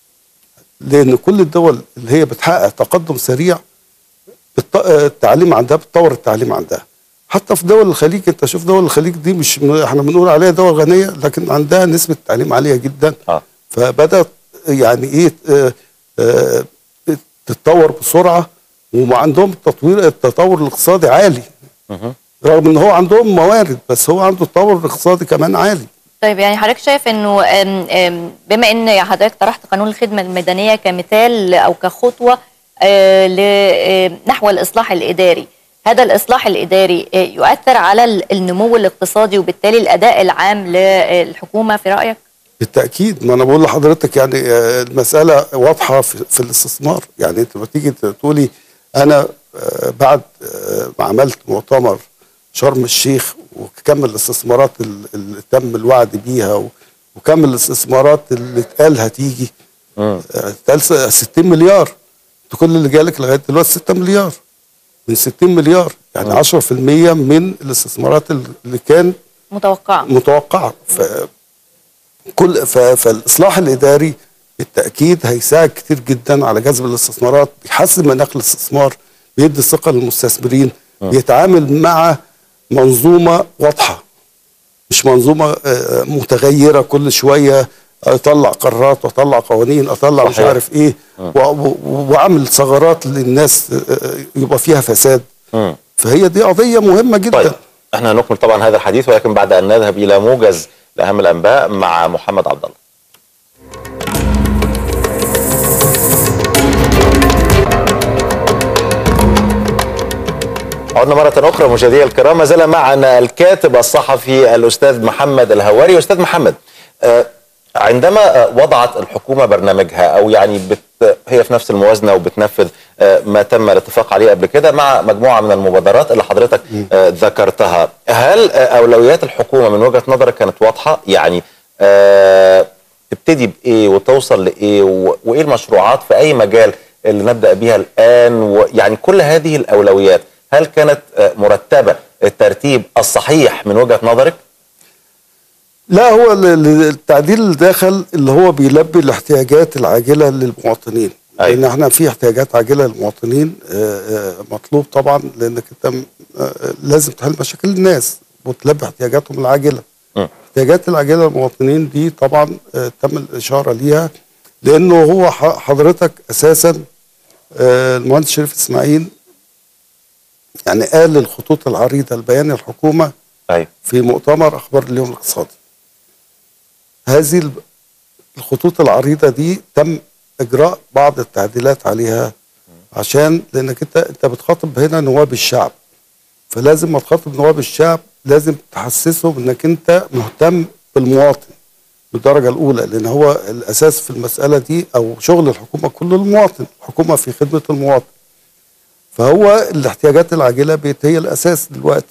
لان كل الدول اللي هي بتحقق تقدم سريع الت- آه، التعليم عندها بتطور التعليم عندها حتى في دول الخليج انت شوف دول الخليج دي مش احنا بنقول عليها دول غنيه لكن عندها نسبه تعليم عاليه جدا اه فبدات يعني ايه آه، آه، تتطور بسرعه وما عندهم التطوير التطور الاقتصادي عالي مهم. رغم ان هو عندهم موارد بس هو عنده التطور الاقتصادي كمان عالي طيب يعني حضرتك شايف انه أم، أم، بما ان حضرتك طرحت قانون الخدمه المدنيه كمثال او كخطوه آه، ل- آه، نحو الاصلاح الاداري هذا الاصلاح الاداري آه، يؤثر على ال- النمو الاقتصادي وبالتالي الاداء العام للحكومه في رايك بالتاكيد ما انا بقول لحضرتك يعني آه، المساله واضحه في, في الاستثمار يعني انت لما تيجي تقولي انا آه، بعد آه، ما عملت مؤتمر شرم الشيخ وكم الاستثمارات ال- اللي تم الوعد بيها و- وكم الاستثمارات اللي اتقال هتيجي مم. آه، اتقال س- 60 مليار انت كل اللي جالك لغايه دلوقتي 6 مليار من 60 مليار يعني 10% من الاستثمارات اللي كان متوقعه متوقعه ف كل ف... فالاصلاح الاداري بالتاكيد هيساعد كتير جدا على جذب الاستثمارات بيحسن مناخ الاستثمار بيدي ثقه للمستثمرين بيتعامل مع منظومه واضحه مش منظومه آه، متغيره كل شويه اطلع قرارات واطلع قوانين اطلع مش صحيح. عارف ايه و- و- واعمل ثغرات للناس آه، آه، يبقى فيها فساد مم. فهي دي قضيه مهمه جدا طيب احنا هنكمل طبعا هذا الحديث ولكن بعد ان نذهب الى موجز لاهم الانباء مع محمد عبد الله عدنا مرة أخرى مشاهدينا الكرام ما زال معنا الكاتب الصحفي الأستاذ محمد الهواري أستاذ محمد آه، عندما آه، وضعت الحكومة برنامجها أو يعني بت هي في نفس الموازنة وبتنفذ آه، ما تم الاتفاق عليه قبل كده مع مجموعة من المبادرات اللي حضرتك آه، ذكرتها هل آه، أولويات الحكومة من وجهة نظرك كانت واضحة يعني آه، تبتدي بإيه وتوصل لإيه و- وإيه المشروعات في أي مجال اللي نبدأ بيها الآن ويعني كل هذه الأولويات هل كانت آه، مرتبه الترتيب الصحيح من وجهه نظرك؟ لا هو ال- ال- التعديل اللي داخل اللي هو بيلبي الاحتياجات العاجله للمواطنين أيوة. لان احنا في احتياجات عاجله للمواطنين آه، آه، مطلوب طبعا لانك انت م- آه، لازم تحل مشاكل الناس وتلبي احتياجاتهم العاجله م. احتياجات العاجله للمواطنين دي طبعا آه، تم الاشاره ليها لانه هو ح- حضرتك اساسا آه، المهندس شريف اسماعيل يعني قال الخطوط العريضه لبيان الحكومه ايوه في مؤتمر اخبار اليوم الاقتصادي هذه ال- الخطوط العريضه دي تم اجراء بعض التعديلات عليها عشان لانك انت انت بتخاطب هنا نواب الشعب فلازم ما تخاطب نواب الشعب لازم تحسسهم انك انت مهتم بالمواطن بالدرجه الاولى لان هو الاساس في المساله دي او شغل الحكومه كله المواطن الحكومه في خدمه المواطن فهو الاحتياجات العاجله بقت هي الاساس دلوقتي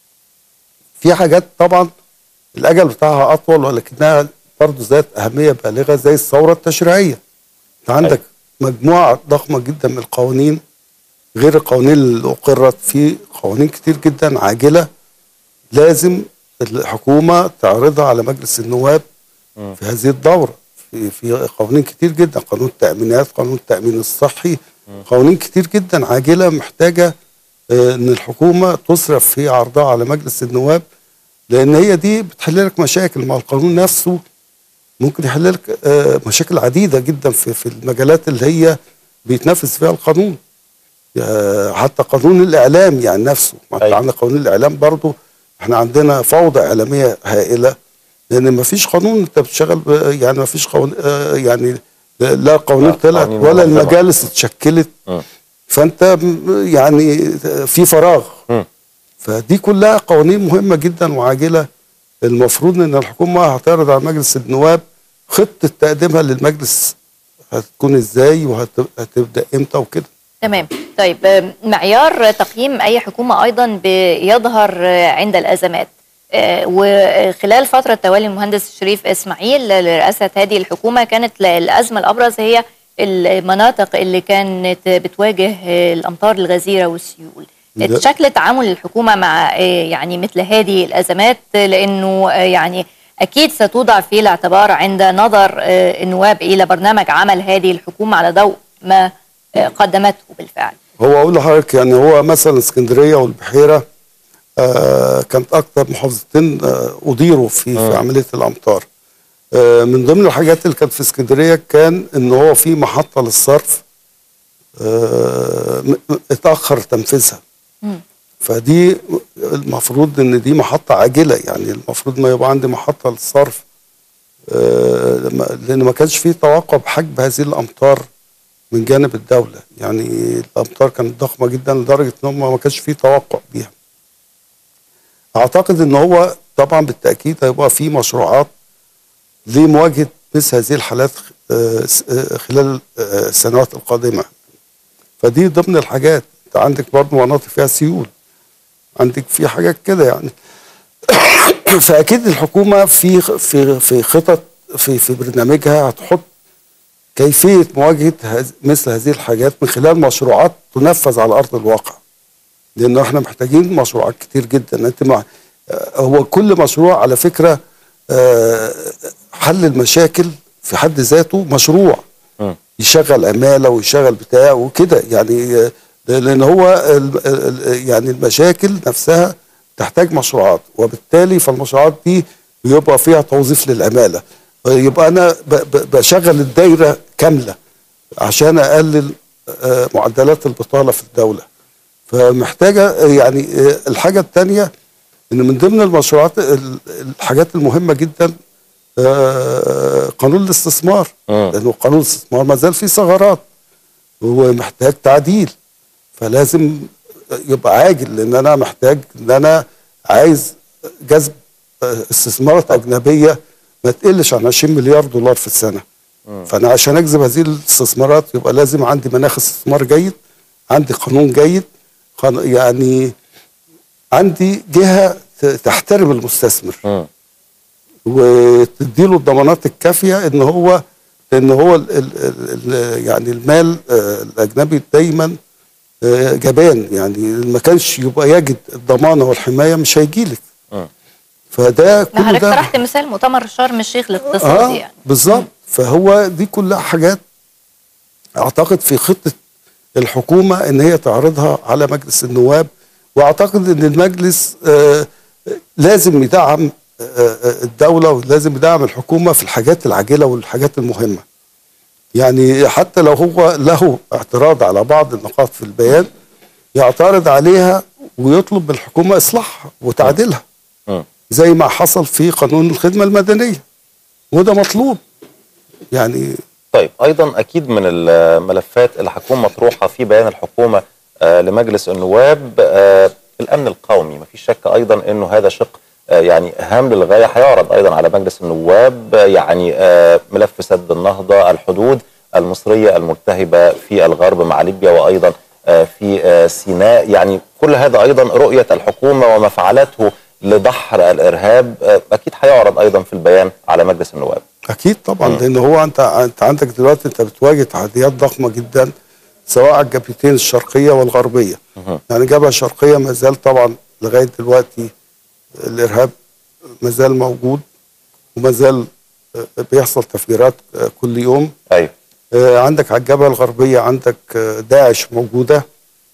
في حاجات طبعا الاجل بتاعها اطول ولكنها برضه ذات اهميه بالغه زي الثوره التشريعيه انت عندك مجموعه ضخمه جدا من القوانين غير القوانين اللي اقرت في قوانين كتير جدا عاجله لازم الحكومه تعرضها على مجلس النواب في هذه الدوره في في قوانين كتير جدا قانون التامينات قانون التامين الصحي قوانين كتير جدا عاجله محتاجه آه، ان الحكومه تصرف في عرضها على مجلس النواب لان هي دي بتحل لك مشاكل مع القانون نفسه ممكن يحل لك آه، مشاكل عديده جدا في في المجالات اللي هي بيتنفذ فيها القانون آه، حتى قانون الاعلام يعني نفسه ما انت أيوة. عندك قانون الاعلام برضه احنا عندنا فوضى اعلاميه هائله لان ما فيش قانون انت بتشتغل ب- يعني ما فيش قانون آه، يعني لا قوانين لا، طلعت قوانين ولا منظمة. المجالس اتشكلت مم. فانت م- يعني في فراغ مم. فدي كلها قوانين مهمه جدا وعاجله المفروض ان الحكومه هتعرض على مجلس النواب خطه تقديمها للمجلس هتكون ازاي وهتبدا امتى وكده تمام طيب آم، معيار تقييم أي حكومة أيضا بيظهر آه، عند الأزمات آه، وخلال فترة تولي المهندس شريف إسماعيل لرئاسة هذه الحكومة كانت ل- الأزمة الأبرز هي المناطق اللي كانت بتواجه آه، الأمطار الغزيرة والسيول ده- شكل تعامل الحكومة مع آه، يعني مثل هذه الأزمات آه، لأنه آه، يعني أكيد ستوضع في الاعتبار عند نظر آه، النواب إلى برنامج عمل هذه الحكومة على ضوء ما آه، قدمته بالفعل هو اقول لحضرتك يعني هو مثلا اسكندريه والبحيره آه كانت اكتر محافظتين آه اضيروا في في عمليه الامطار آه من ضمن الحاجات اللي كانت في اسكندريه كان ان هو في محطه للصرف آه م- م- اتاخر تنفيذها مم. فدي المفروض ان دي محطه عاجله يعني المفروض ما يبقى عندي محطه للصرف آه لما- لان ما كانش في توقع بحجم هذه الامطار من جانب الدوله يعني الامطار كانت ضخمه جدا لدرجه ان هم ما كانش في توقع بيها اعتقد ان هو طبعا بالتاكيد هيبقى في مشروعات لمواجهه مثل هذه الحالات آه، س- آه، خلال آه، السنوات القادمه فدي ضمن الحاجات انت عندك برضه مناطق فيها سيول عندك في حاجات كده يعني فاكيد الحكومه في في في خطط في في برنامجها هتحط كيفيه مواجهه هذ- مثل هذه الحاجات من خلال مشروعات تنفذ على ارض الواقع لان احنا محتاجين مشروعات كتير جدا انت مع آه، هو كل مشروع على فكره آه، حل المشاكل في حد ذاته مشروع مم. يشغل عماله ويشغل بتاع وكده يعني آه، لان هو ال- ال- يعني المشاكل نفسها تحتاج مشروعات وبالتالي فالمشروعات دي بيبقى فيها توظيف للعماله يبقى انا ب- ب- بشغل الدايره كامله عشان اقلل آه، معدلات البطاله في الدوله فمحتاجه آه، يعني آه، الحاجه الثانيه ان من ضمن المشروعات ال- الحاجات المهمه جدا آه، قانون الاستثمار مم. لانه قانون الاستثمار ما زال فيه ثغرات ومحتاج تعديل فلازم يبقى عاجل لان انا محتاج ان انا عايز جذب آه، استثمارات اجنبيه ما تقلش عن 20 مليار دولار في السنه فانا عشان اجذب هذه الاستثمارات يبقى لازم عندي مناخ استثمار جيد عندي قانون جيد قان- يعني عندي جهه ت- تحترم المستثمر مم. وتديله الضمانات الكافيه ان هو ان هو ال ال ال يعني المال آه، الاجنبي دايما آه، جبان يعني ما كانش يبقى يجد الضمانه والحمايه مش هيجي لك مم. فده كل حضرتك ده طرحت مثال مؤتمر شرم الشيخ الاقتصادي اه يعني بالظبط فهو دي كلها حاجات اعتقد في خطه الحكومه ان هي تعرضها على مجلس النواب واعتقد ان المجلس آه لازم يدعم آه آه، الدوله ولازم يدعم الحكومه في الحاجات العاجله والحاجات المهمه يعني حتى لو هو له اعتراض على بعض النقاط في البيان يعترض عليها ويطلب من الحكومه اصلاحها وتعديلها مم. زي ما حصل في قانون الخدمه المدنيه وده مطلوب يعني طيب ايضا اكيد من الملفات اللي هتكون مطروحه في بيان الحكومه آه، لمجلس النواب آه، الامن القومي مفيش شك ايضا انه هذا شق آه، يعني هام للغايه هيعرض ايضا على مجلس النواب آه، يعني آه، ملف سد النهضه الحدود المصريه الملتهبه في الغرب مع ليبيا وايضا آه، في آه، سيناء يعني كل هذا ايضا رؤيه الحكومه وما فعلته لدحر الارهاب آه، اكيد هيعرض ايضا في البيان على مجلس النواب اكيد طبعا مم. لان هو انت انت عندك دلوقتي انت بتواجه تحديات ضخمه جدا سواء على الجبهتين الشرقيه والغربيه مهم. يعني الجبهه الشرقيه ما زال طبعا لغايه دلوقتي الارهاب ما زال موجود وما زال آه، بيحصل تفجيرات آه، كل يوم ايوه آه، عندك على الجبهه الغربيه عندك آه، داعش موجوده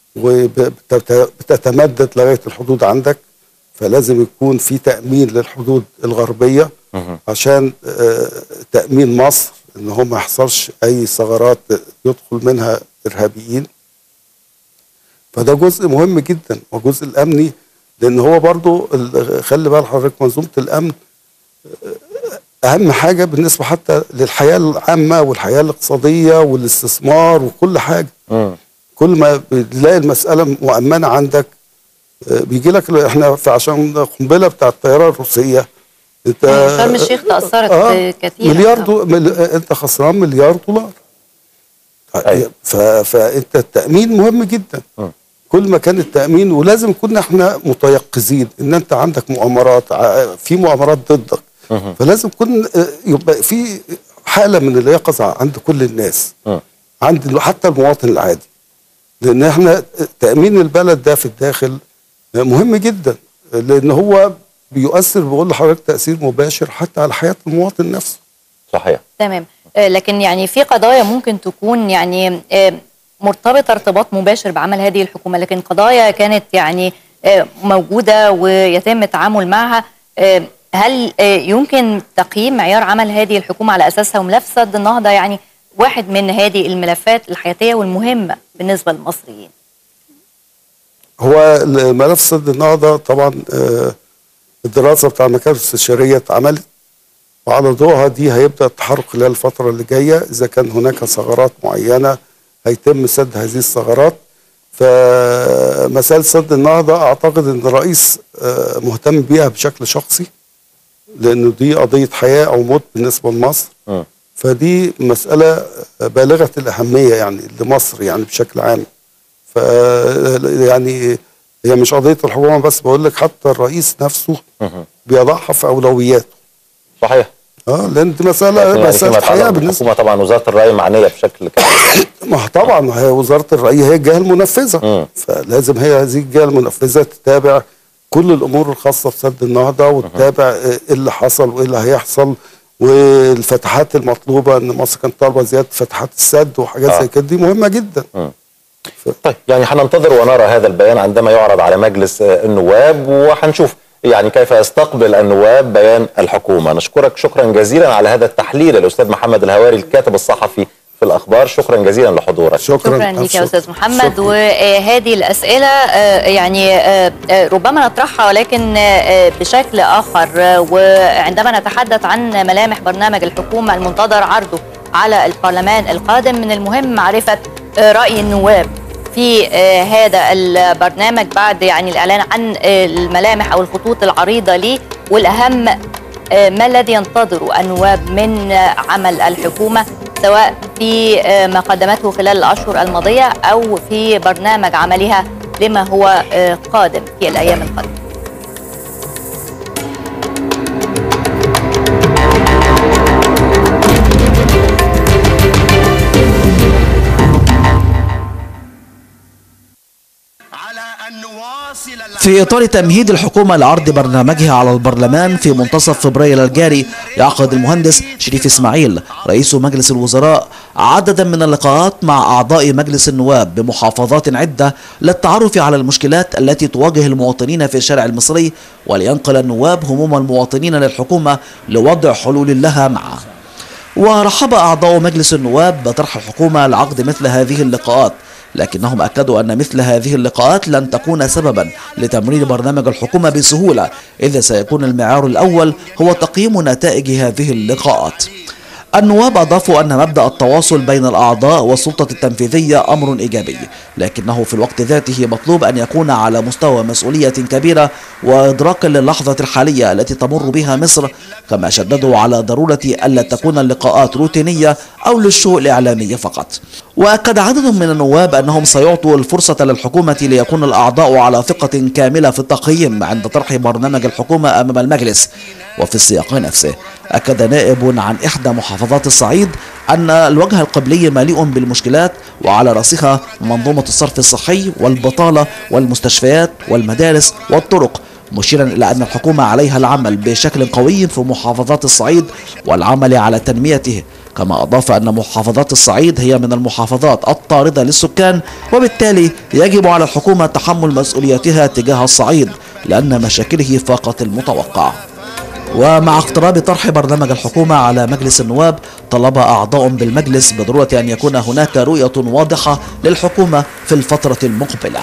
وبتتمدد لغايه الحدود عندك فلازم يكون في تامين للحدود الغربيه مهم. عشان آه، تامين مصر ان هو ما يحصلش اي ثغرات يدخل منها ارهابيين فده جزء مهم جدا والجزء الامني لان هو برضو ال- خلي بال حضرتك منظومه الامن آه، اهم حاجه بالنسبه حتى للحياه العامه والحياه الاقتصاديه والاستثمار وكل حاجه مم. كل ما بتلاقي المساله مؤمنه عندك آه، بيجي لك احنا في عشان القنبله بتاع الطياره الروسيه انت شرم الشيخ تأثرت كثيرا مليار دو... مل... انت خسران مليار دولار أيوة. ف... فانت التامين مهم جدا مم. كل ما كان التامين ولازم كنا احنا متيقظين ان انت عندك مؤامرات ع- في مؤامرات ضدك مهم. فلازم كن آه، يبقى في حاله من اليقظه عند كل الناس مم. عند ال- حتى المواطن العادي لان احنا تامين البلد ده في الداخل مهم جدا لان هو بيؤثر بقول لحضرتك تاثير مباشر حتى على حياه المواطن نفسه صحيح تمام آه، لكن يعني في قضايا ممكن تكون يعني آه، مرتبطة ارتباط مباشر بعمل هذه الحكومة لكن قضايا كانت يعني آه، موجودة ويتم التعامل معها آه، هل آه، يمكن تقييم معيار عمل هذه الحكومة على أساسها وملف سد النهضة يعني واحد من هذه الملفات الحياتية والمهمة بالنسبة للمصريين هو ملف سد النهضه طبعا آه، الدراسه بتاع المكاتب الاستشاريه اتعملت وعلى ضوءها دي هيبدا التحرك خلال الفتره اللي جايه اذا كان هناك ثغرات معينه هيتم سد هذه الثغرات فمسألة سد النهضة أعتقد أن الرئيس آه، مهتم بيها بشكل شخصي لأنه دي قضية حياة أو موت بالنسبة لمصر مم. فدي مسألة بالغة الأهمية يعني لمصر يعني بشكل عام ف يعني هي مش قضية الحكومة بس بقول لك حتى الرئيس نفسه مهم. بيضعها في أولوياته صحيح اه لأن دي لكن مسألة يعني فيما مسألة حياة يتعلق بالنسبة بالحكومه طبعا وزاره الري معنيه بشكل كبير ما هو طبعا ما هي وزاره الري هي الجهه المنفذه مم. فلازم هي هذه الجهه المنفذه تتابع كل الامور الخاصه بسد النهضه وتتابع ايه اللي حصل وايه اللي هيحصل والفتحات المطلوبه ان مصر كانت طالبه زياده فتحات السد وحاجات آه. زي كده دي مهمه جدا طيب يعني هننتظر ونرى هذا البيان عندما يعرض على مجلس آه، النواب وهنشوف يعني كيف يستقبل النواب بيان الحكومه نشكرك شكرا جزيلا على هذا التحليل الاستاذ محمد الهواري الكاتب الصحفي في الاخبار شكرا جزيلا لحضورك شكرا شكرا لك يا شكراً. استاذ محمد شكراً. وهذه الاسئله آه، يعني آه، آه، ربما نطرحها ولكن آه، بشكل اخر آه، وعندما نتحدث عن ملامح برنامج الحكومه المنتظر عرضه على البرلمان القادم من المهم معرفه آه، راي النواب في آه، هذا البرنامج بعد يعني الاعلان عن آه، الملامح او الخطوط العريضه ليه والاهم آه، ما الذي ينتظر النواب من آه، عمل الحكومة سواء في آه، ما قدمته خلال الأشهر الماضية أو في برنامج عملها لما هو آه، قادم في الأيام القادمة في إطار تمهيد الحكومة لعرض برنامجها على البرلمان في منتصف فبراير الجاري يعقد المهندس شريف إسماعيل رئيس مجلس الوزراء عددا من اللقاءات مع أعضاء مجلس النواب بمحافظات عدة للتعرف على المشكلات التي تواجه المواطنين في الشارع المصري ولينقل النواب هموم المواطنين للحكومة لوضع حلول لها معه ورحب أعضاء مجلس النواب بطرح الحكومة لعقد مثل هذه اللقاءات لكنهم أكدوا أن مثل هذه اللقاءات لن تكون سببا لتمرير برنامج الحكومة بسهولة إذ سيكون المعيار الأول هو تقييم نتائج هذه اللقاءات النواب أضافوا أن مبدأ التواصل بين الأعضاء والسلطة التنفيذية أمر إيجابي لكنه في الوقت ذاته مطلوب أن يكون على مستوى مسؤولية كبيرة وإدراكا للحظة الحالية التي تمر بها مصر كما شددوا على ضرورة ألا تكون اللقاءات روتينية أو للشو الإعلامي فقط وأكد عدد من النواب أنهم سيعطوا الفرصة للحكومة ليكون الأعضاء على ثقة كاملة في التقييم عند طرح برنامج الحكومة أمام المجلس وفي السياق نفسه أكد نائب عن إحدى محافظات الصعيد أن الوجه القبلي مليء بالمشكلات وعلى رأسها منظومة الصرف الصحي والبطالة والمستشفيات والمدارس والطرق مشيرا إلى أن الحكومة عليها العمل بشكل قوي في محافظات الصعيد والعمل على تنميته كما أضاف أن محافظات الصعيد هي من المحافظات الطاردة للسكان وبالتالي يجب على الحكومة تحمل مسؤوليتها تجاه الصعيد لأن مشاكله فاقت المتوقع ومع اقتراب طرح برنامج الحكومة على مجلس النواب طلب أعضاء بالمجلس بضرورة أن يكون هناك رؤية واضحة للحكومة في الفترة المقبلة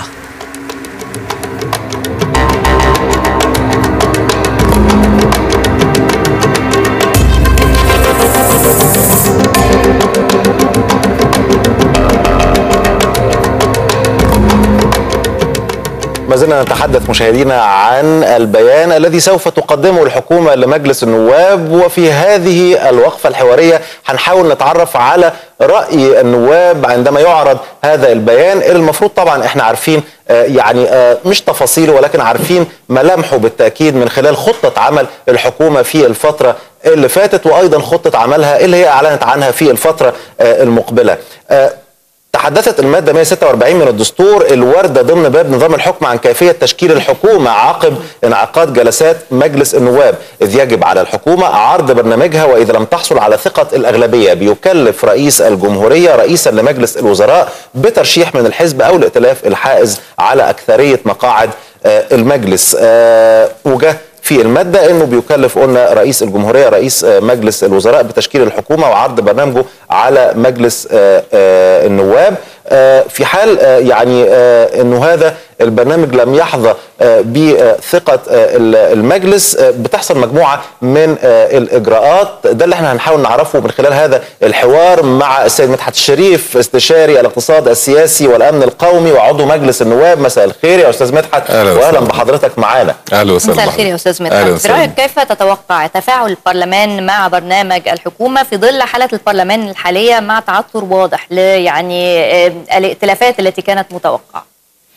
ما زلنا نتحدث مشاهدينا عن البيان الذي سوف تقدمه الحكومة لمجلس النواب وفي هذه الوقفة الحوارية هنحاول نتعرف على رأي النواب عندما يعرض هذا البيان اللي المفروض طبعا احنا عارفين آه، يعني آه، مش تفاصيله ولكن عارفين ملامحه بالتأكيد من خلال خطة عمل الحكومة في الفترة اللي فاتت وأيضا خطة عملها اللي هي أعلنت عنها في الفترة آه، المقبلة آه، تحدثت المادة 146 من الدستور الواردة ضمن باب نظام الحكم عن كيفية تشكيل الحكومة عقب انعقاد جلسات مجلس النواب إذ يجب على الحكومة عرض برنامجها وإذا لم تحصل على ثقة الأغلبية بيكلف رئيس الجمهورية رئيسا لمجلس الوزراء بترشيح من الحزب أو الائتلاف الحائز على أكثرية مقاعد آه، المجلس آه، وجه في المادة انه بيكلف قلنا رئيس الجمهورية رئيس آه، مجلس الوزراء بتشكيل الحكومة وعرض برنامجه على مجلس آه، آه، النواب آه، في حال آه، يعني آه، انه هذا البرنامج لم يحظى آه، بثقة آه، المجلس آه، بتحصل مجموعة من آه، الإجراءات ده اللي احنا هنحاول نعرفه من خلال هذا الحوار مع السيد مدحت الشريف استشاري الاقتصاد السياسي والأمن القومي وعضو مجلس النواب مساء الخير يا أستاذ مدحت أهلا وأهلا وسهلا. بحضرتك معانا اهلا وسهلا مساء الخير يا استاذ أهلا مدحت وسهلا. برايك كيف تتوقع تفاعل البرلمان مع برنامج الحكومه في ظل حاله البرلمان الحاليه مع تعثر واضح ل يعني آه، الائتلافات التي كانت متوقعه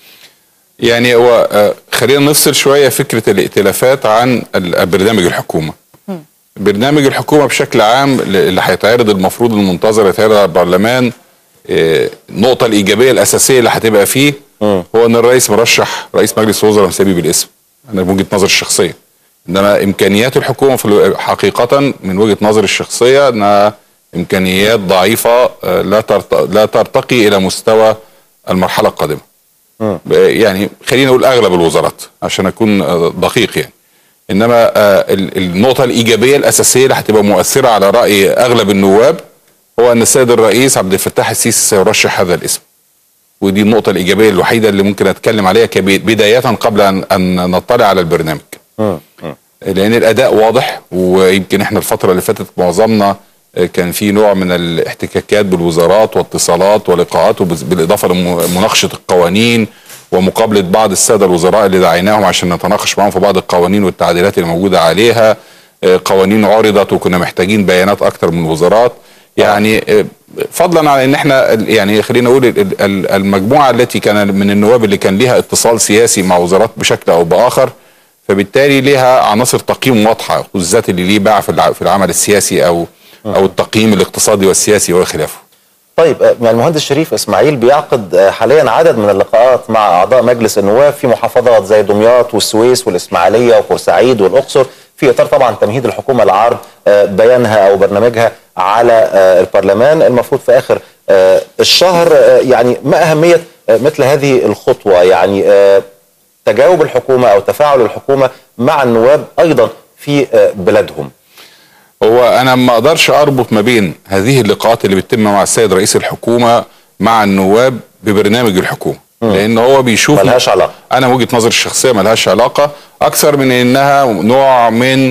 يعني هو آه، خلينا نفصل شويه فكره الائتلافات عن ال- برنامج الحكومه برنامج الحكومه بشكل عام اللي هيتعرض المفروض المنتظر يتعرض على البرلمان آه، النقطه الايجابيه الاساسيه اللي هتبقى فيه هو ان الرئيس مرشح رئيس مجلس الوزراء مسمي بالاسم انا من وجهه نظري الشخصيه انما امكانيات الحكومه في الو- حقيقه من وجهه نظري الشخصيه انها امكانيات ضعيفه آه، لا ترت- لا ترتقي الى مستوى المرحله القادمه يعني خلينا نقول اغلب الوزارات عشان اكون آه، دقيق يعني انما آه، ال- النقطه الايجابيه الاساسيه اللي هتبقى مؤثره على راي اغلب النواب هو ان السيد الرئيس عبد الفتاح السيسي سيرشح هذا الاسم ودي النقطه الايجابيه الوحيده اللي ممكن اتكلم عليها كبي- بدايه قبل ان ان نطلع على البرنامج لان الاداء واضح ويمكن احنا الفتره اللي فاتت معظمنا آه، كان في نوع من الاحتكاكات بالوزارات واتصالات ولقاءات وبز- بالاضافه لمناقشه القوانين ومقابله بعض الساده الوزراء اللي دعيناهم عشان نتناقش معاهم في بعض القوانين والتعديلات اللي موجوده عليها آه، قوانين عرضت وكنا محتاجين بيانات اكتر من الوزارات يعني آه، فضلا عن ان احنا ال- يعني خلينا نقول ال- ال- المجموعه التي كان من النواب اللي كان ليها اتصال سياسي مع وزارات بشكل او باخر فبالتالي ليها عناصر تقييم واضحه بالذات اللي ليه باع في الع- في العمل السياسي او او التقييم الاقتصادي والسياسي وخلافه طيب آه، يعني المهندس شريف اسماعيل بيعقد آه، حاليا عدد من اللقاءات مع اعضاء مجلس النواب في محافظات زي دمياط والسويس والاسماعيليه وبورسعيد والاقصر في اطار طبعا تمهيد الحكومه لعرض آه، بيانها او برنامجها على آه، البرلمان المفروض في اخر آه، الشهر آه، يعني ما اهميه آه، مثل هذه الخطوه يعني آه، تجاوب الحكومه او تفاعل الحكومه مع النواب ايضا في آه، بلادهم هو انا ما اقدرش اربط ما بين هذه اللقاءات اللي بتتم مع السيد رئيس الحكومه مع النواب ببرنامج الحكومه لان هو بيشوف ملهاش علاقة. انا وجهه نظري الشخصيه ملهاش علاقه اكثر من انها نوع من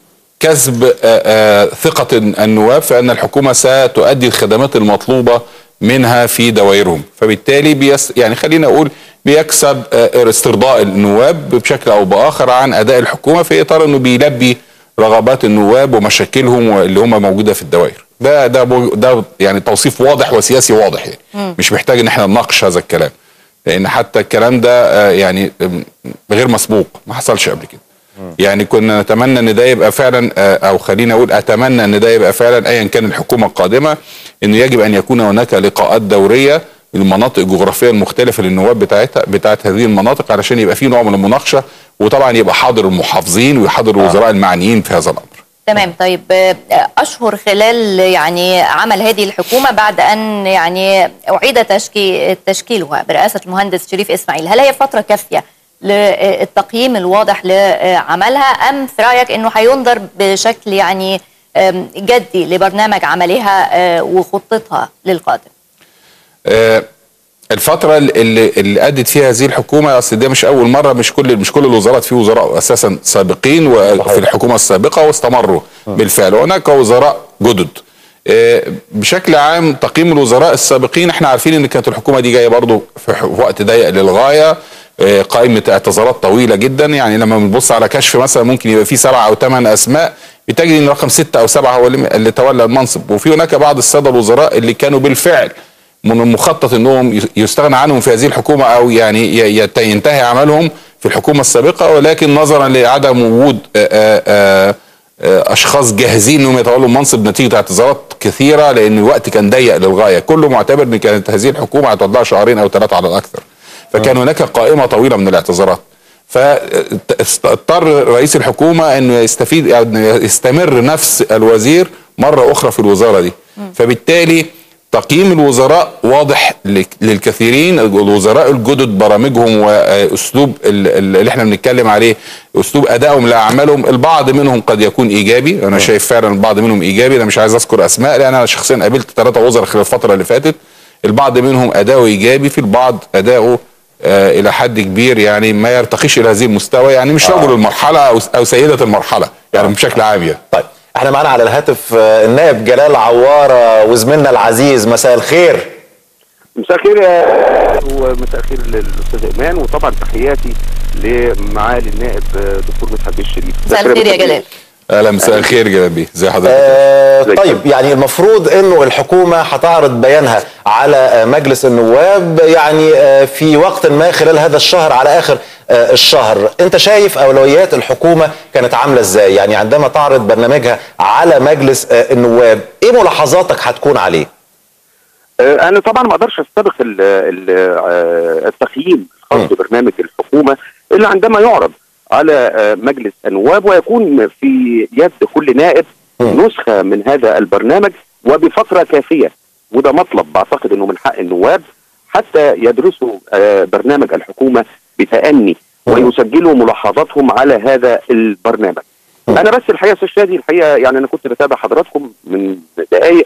كسب آه، آه، ثقة النواب في أن الحكومة ستؤدي الخدمات المطلوبة منها في دوائرهم فبالتالي بيس يعني خلينا أقول بيكسب آه، استرضاء النواب بشكل أو بآخر عن أداء الحكومة في إطار أنه بيلبي رغبات النواب ومشاكلهم اللي هم موجودة في الدوائر ده ده بو- ده يعني توصيف واضح وسياسي واضح يعني مش محتاج ان احنا نناقش هذا الكلام لان حتى الكلام ده آه، يعني آم، غير مسبوق ما حصلش قبل كده يعني كنا نتمنى ان ده يبقى فعلا آه، او خلينا اقول اتمنى ان ده يبقى فعلا ايا كان الحكومه القادمه انه يجب ان يكون هناك لقاءات دوريه للمناطق الجغرافيه المختلفه للنواب بتاعتها بتاعت هذه المناطق علشان يبقى في نوع من المناقشه وطبعا يبقى حاضر المحافظين ويحضر الوزراء المعنيين في هذا الامر تمام طيب آه، اشهر خلال يعني عمل هذه الحكومه بعد ان يعني اعيد تشكيل تشكيلها برئاسه المهندس شريف اسماعيل هل هي فتره كافيه للتقييم الواضح لعملها ام في رايك انه هينظر بشكل يعني آم، جدي لبرنامج عملها آه، وخطتها للقادم آه، الفترة اللي اللي أدت فيها هذه الحكومة أصل ده مش أول مرة مش كل مش كل الوزارات في وزراء أساسا سابقين وفي الحكومة السابقة واستمروا بالفعل وهناك وزراء جدد آه، بشكل عام تقييم الوزراء السابقين احنا عارفين ان كانت الحكومه دي جايه برضو في ح- في وقت ضيق للغايه آه، قائمه اعتذارات طويله جدا يعني لما بنبص على كشف مثلا ممكن يبقى فيه سبع او ثمان اسماء بتجد ان رقم ستة او سبعة هو اللي اللي تولى المنصب وفي هناك بعض الساده الوزراء اللي كانوا بالفعل من المخطط انهم ي- يستغنى عنهم في هذه الحكومه او يعني ي- يت- ينتهي عملهم في الحكومه السابقه ولكن نظرا لعدم وجود آه، آه، آه، آه، اشخاص جاهزين انهم يتولوا المنصب نتيجه اعتذارات كثيره لان الوقت كان ضيق للغايه كله معتبر ان كانت هذه الحكومه هتقعد شهرين او ثلاثه على الاكثر فكان هناك قائمه طويله من الاعتذارات فاضطر رئيس الحكومه انه يستفيد أو يستمر نفس الوزير مره اخرى في الوزاره دي فبالتالي تقييم الوزراء واضح لك- للكثيرين الوزراء الجدد برامجهم واسلوب ال- ال- اللي احنا بنتكلم عليه اسلوب ادائهم لاعمالهم البعض منهم قد يكون ايجابي انا شايف فعلا البعض منهم ايجابي انا مش عايز اذكر اسماء لان انا شخصيا قابلت ثلاثه وزراء خلال الفتره اللي فاتت البعض منهم اداؤه ايجابي في البعض اداؤه آه الى حد كبير يعني ما يرتقيش الى هذه المستوى يعني مش رجل المرحله او او سيده المرحله يعني بشكل عام يعني طيب احنا معانا على الهاتف آه، النائب جلال عواره وزميلنا العزيز مساء الخير مساء الخير يا ومساء الخير للاستاذ ايمان وطبعا تحياتي لمعالي النائب دكتور مدحت بيه الشريف مساء الخير يا جلال اهلا مساء الخير جلال بيه ازي حضرتك آه زي طيب يعني المفروض انه الحكومه هتعرض بيانها على آه، مجلس النواب يعني آه، في وقت ما خلال هذا الشهر على اخر آه، الشهر انت شايف اولويات الحكومه كانت عامله ازاي يعني عندما تعرض برنامجها على مجلس آه، النواب ايه ملاحظاتك هتكون عليه آه، انا طبعا ما اقدرش استبق ال- ال- آه، التقييم الخاص م. ببرنامج الحكومه الا عندما يعرض على آه، مجلس النواب ويكون في يد كل نائب م. نسخه من هذا البرنامج وبفتره كافيه وده مطلب بعتقد انه من حق النواب حتى يدرسوا آه، برنامج الحكومه بتأني م. ويسجلوا ملاحظاتهم على هذا البرنامج. م. انا بس الحقيقه يا استاذ شادي الحقيقه يعني انا كنت بتابع حضراتكم من دقائق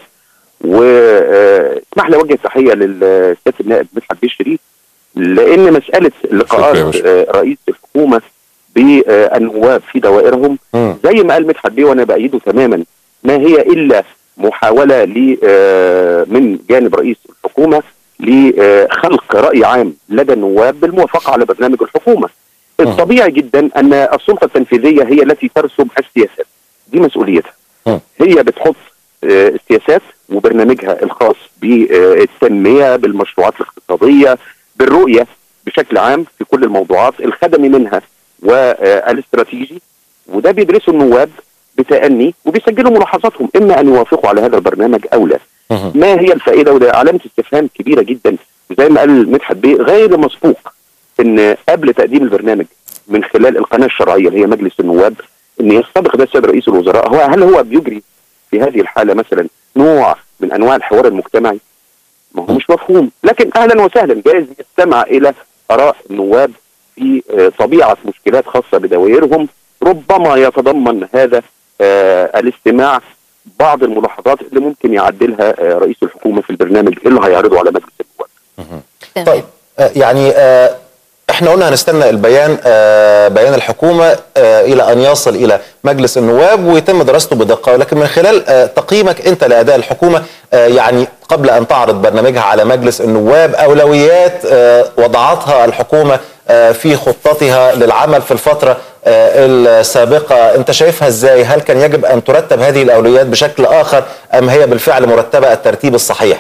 واسمح لي اوجه تحيه للسياده النائب مدحت بيه الشريف لان مساله شكرا يا لقاءات باشا. آه، رئيس الحكومه بالنواب في دوائرهم مم. زي ما قال مدحت بيه وانا بايده تماما ما هي الا محاوله ل آه، من جانب رئيس الحكومه لخلق راي عام لدى النواب بالموافقه على برنامج الحكومه. الطبيعي جدا ان السلطه التنفيذيه هي التي ترسم السياسات دي مسؤوليتها. مم. هي بتحط آه، السياسات وبرنامجها الخاص بالتنميه بالمشروعات الاقتصاديه بالرؤيه بشكل عام في كل الموضوعات الخدمي منها والاستراتيجي وده بيدرسه النواب بتأني وبيسجلوا ملاحظاتهم اما ان يوافقوا على هذا البرنامج او لا ما هي الفائده وده علامه استفهام كبيره جدا زي ما قال مدحت بيه غير مسبوق ان قبل تقديم البرنامج من خلال القناه الشرعيه اللي هي مجلس النواب ان يستبق ده السيد رئيس الوزراء هو هل هو بيجري في هذه الحاله مثلا نوع من انواع الحوار المجتمعي؟ ما هو مش مفهوم لكن اهلا وسهلا جايز يستمع الى اراء النواب في آه، طبيعه مشكلات خاصه بدوائرهم ربما يتضمن هذا آه، الاستماع بعض الملاحظات اللي ممكن يعدلها آه، رئيس الحكومه في البرنامج اللي هيعرضه على مجلس النواب. تمام. طيب آه، يعني آه، احنا قلنا هنستنى البيان آه، بيان الحكومه آه، الى ان يصل الى مجلس النواب ويتم دراسته بدقه ولكن من خلال آه، تقييمك انت لاداء الحكومه آه، يعني قبل ان تعرض برنامجها على مجلس النواب اولويات آه، وضعتها الحكومه آه، في خطتها للعمل في الفتره آه، السابقه انت شايفها ازاي هل كان يجب ان ترتب هذه الاولويات بشكل اخر ام هي بالفعل مرتبه الترتيب الصحيح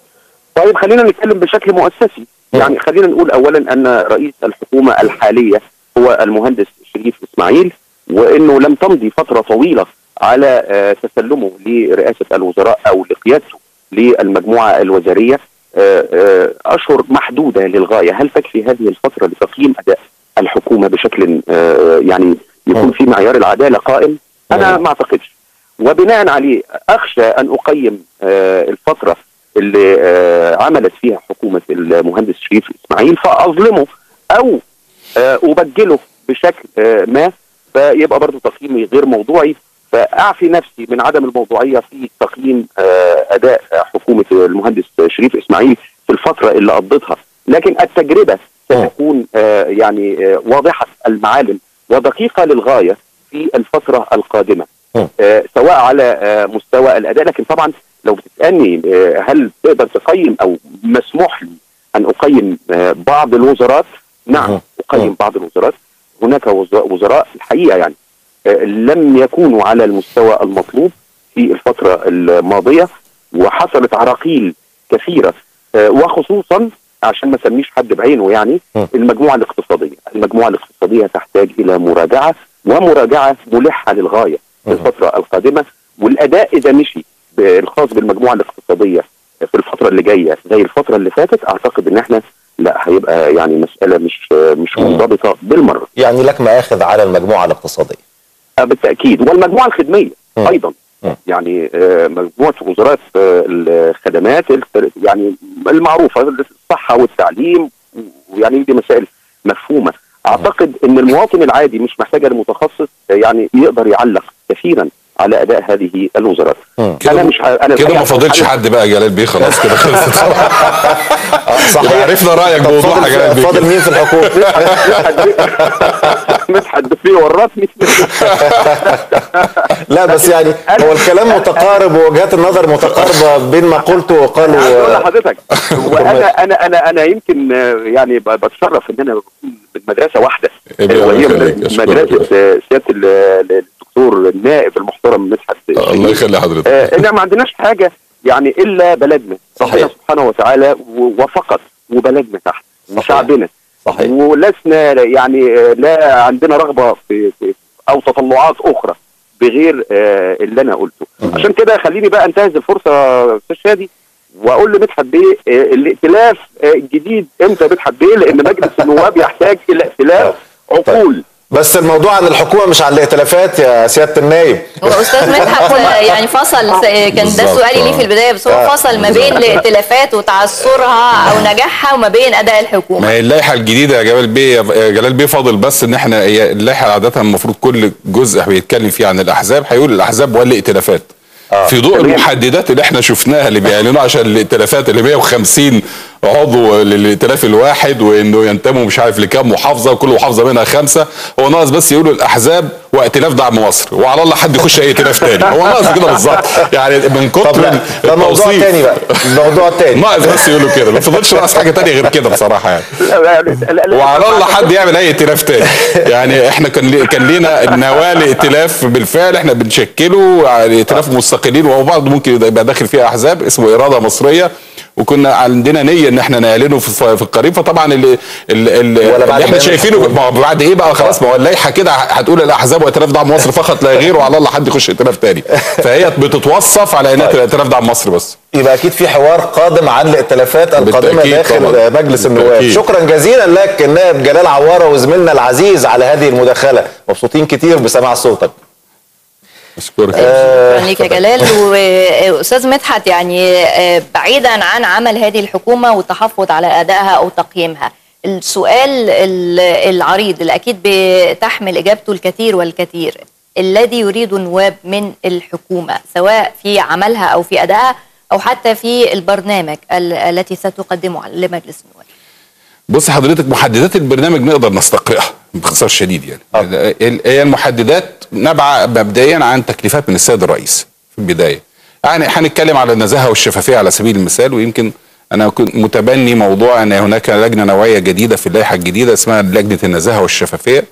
طيب خلينا نتكلم بشكل مؤسسي يعني خلينا نقول اولا ان رئيس الحكومه الحاليه هو المهندس شريف اسماعيل وانه لم تمضي فتره طويله على آه، تسلمه لرئاسه الوزراء او لقيادته للمجموعه الوزاريه آه، آه، اشهر محدوده للغايه هل تكفي هذه الفتره لتقييم اداء الحكومه بشكل آه، يعني يكون في معيار العداله قائم انا ما اعتقدش وبناء عليه اخشى ان اقيم آه، الفتره اللي آه، عملت فيها حكومه المهندس شريف اسماعيل فاظلمه او آه، ابجله بشكل آه، ما فيبقى برضه تقييمي غير موضوعي فاعفي نفسي من عدم الموضوعيه في تقييم آه، اداء حكومه المهندس شريف اسماعيل في الفتره اللي قضتها لكن التجربه ستكون آه، يعني آه، واضحه المعالم ودقيقه للغايه في الفتره القادمه مم. آه، سواء على آه، مستوى الاداء لكن طبعا لو بتسالني آه، هل تقدر تقيم او مسموح لي ان اقيم آه، بعض الوزارات نعم مم. اقيم بعض الوزارات هناك وز- وزراء الحقيقه يعني آه، لم يكونوا على المستوى المطلوب في الفتره الماضيه وحصلت عراقيل كثيره آه، وخصوصا عشان ما اسميش حد بعينه يعني م. المجموعه الاقتصاديه، المجموعه الاقتصاديه تحتاج الى مراجعه ومراجعه ملحه للغايه في مم. الفتره القادمه والاداء اذا مشي الخاص بالمجموعه الاقتصاديه في الفتره اللي جايه زي الفتره اللي فاتت اعتقد ان احنا لا هيبقى يعني مساله مش مش مم. منضبطه بالمره يعني لك مآخذ على المجموعه الاقتصاديه آه، بالتاكيد والمجموعه الخدميه مم. ايضا مم. يعني آه، مجموعه وزارات آه، الخدمات الت- يعني المعروفه الصحه والتعليم ويعني دي مسائل مفهومه اعتقد ان المواطن العادي مش محتاج المتخصص آه، يعني يقدر يعلق كثيرا على اداء هذه الوزارات مم. انا مش ه- انا كده الحقيقة ما فاضلش حابب- حد بقى يا جلال بيه خلاص كده خلصت صحيح يبقى عرفنا رايك طب بوضوح يا جلال فاضل, بيه فاضل مين في الحكومه مدحت فيه ورطني لا بس يعني هو الكلام متقارب ووجهات النظر متقاربه بين ما قلته عايز اقول وقالوا لحضرتك وانا انا انا انا يمكن آه، يعني ب- بتشرف ان انا بكون من مدرسه واحده يبقى آه، وهي الله يخليك، مدرسه أشكرك. مدرسة، آه، سياده ال- الدكتور النائب المحترم مدحت الله شهيد. يخلي حضرتك آه، ان ما عندناش حاجه يعني الا بلدنا صحيح. ربنا سبحانه وتعالى و- وفقط وبلدنا تحت صحيح. وشعبنا صحيح ولسنا يعني آه، لا عندنا رغبه في, في او تطلعات اخرى بغير آه، اللي انا قلته عشان كده خليني بقى انتهز الفرصه استاذ شادي واقول لمدحت بيه آه، الائتلاف آه، الجديد امتى مدحت بيه لان مجلس النواب يحتاج الى ائتلاف عقول بس الموضوع عن الحكومه مش عن الائتلافات يا سياده النايب واستاذ مدحت يعني فصل كان ده بالظبط، سؤالي ليه آه. في البدايه بس هو آه. فصل ما بين الائتلافات وتعثرها او نجاحها وما بين اداء ما الحكومه هي اللائحه الجديده يا جلال بيه يا جلال بيه فاضل بس ان احنا هي اللائحه عاده المفروض كل جزء بيتكلم فيه عن الاحزاب هيقول الاحزاب والائتلافات آه. في ضوء تمام. المحددات اللي احنا شفناها اللي بيعلنوا عشان الائتلافات اللي 150 عضو للائتلاف الواحد وانه ينتموا مش عارف لكام محافظه وكل محافظه منها خمسه هو ناقص بس يقولوا الاحزاب وائتلاف دعم مصر وعلى الله حد يخش اي ائتلاف تاني هو ناقص كده بالظبط يعني من طب كتر لا ده موضوع التوصيف. تاني بقى موضوع تاني ناقص بس يقولوا كده ما فضلش ناقص حاجه تانية غير كده بصراحه يعني وعلى الله حد يعمل اي ائتلاف تاني يعني احنا كان لي كان لينا نواه لائتلاف بالفعل احنا بنشكله على ائتلاف مستقلين وهو بعض ممكن يبقى داخل فيه احزاب اسمه اراده مصريه وكنا عندنا نيه ان احنا نعلنه في, في القريب فطبعا اللي, اللي, اللي ولا بعد اللي احنا بيان شايفينه الحكومة. ما هو بعد ايه بقى خلاص ما هو اللائحه كده هتقول الاحزاب وائتلاف دعم مصر فقط لا غير وعلى الله حد يخش ائتلاف تاني فهي بتتوصف على انها طيب. تبقى ائتلاف دعم مصر بس يبقى اكيد في حوار قادم عن الائتلافات القادمه بالتأكيد داخل طبعاً. مجلس النواب بالتأكيد. شكرا جزيلا لك النائب جلال عواره وزميلنا العزيز على هذه المداخله مبسوطين كتير بسماع صوتك اشكرك شكرا ليك يا جلال واستاذ مدحت يعني آه، بعيدا عن عمل هذه الحكومه والتحفظ على ادائها او تقييمها السؤال ال- العريض اللي اكيد بتحمل اجابته الكثير والكثير الذي يريد النواب من الحكومه سواء في عملها او في ادائها او حتى في البرنامج ال- التي ستقدمه لمجلس النواب بص حضرتك محددات البرنامج نقدر نستقرئها باختصار شديد يعني ال- ال- هي المحددات نابعه مبدئيا عن تكليفات من السيد الرئيس في البدايه يعني هنتكلم على النزاهه والشفافيه على سبيل المثال ويمكن انا كنت متبني موضوع ان هناك لجنه نوعيه جديده في اللائحه الجديده اسمها لجنه النزاهه والشفافيه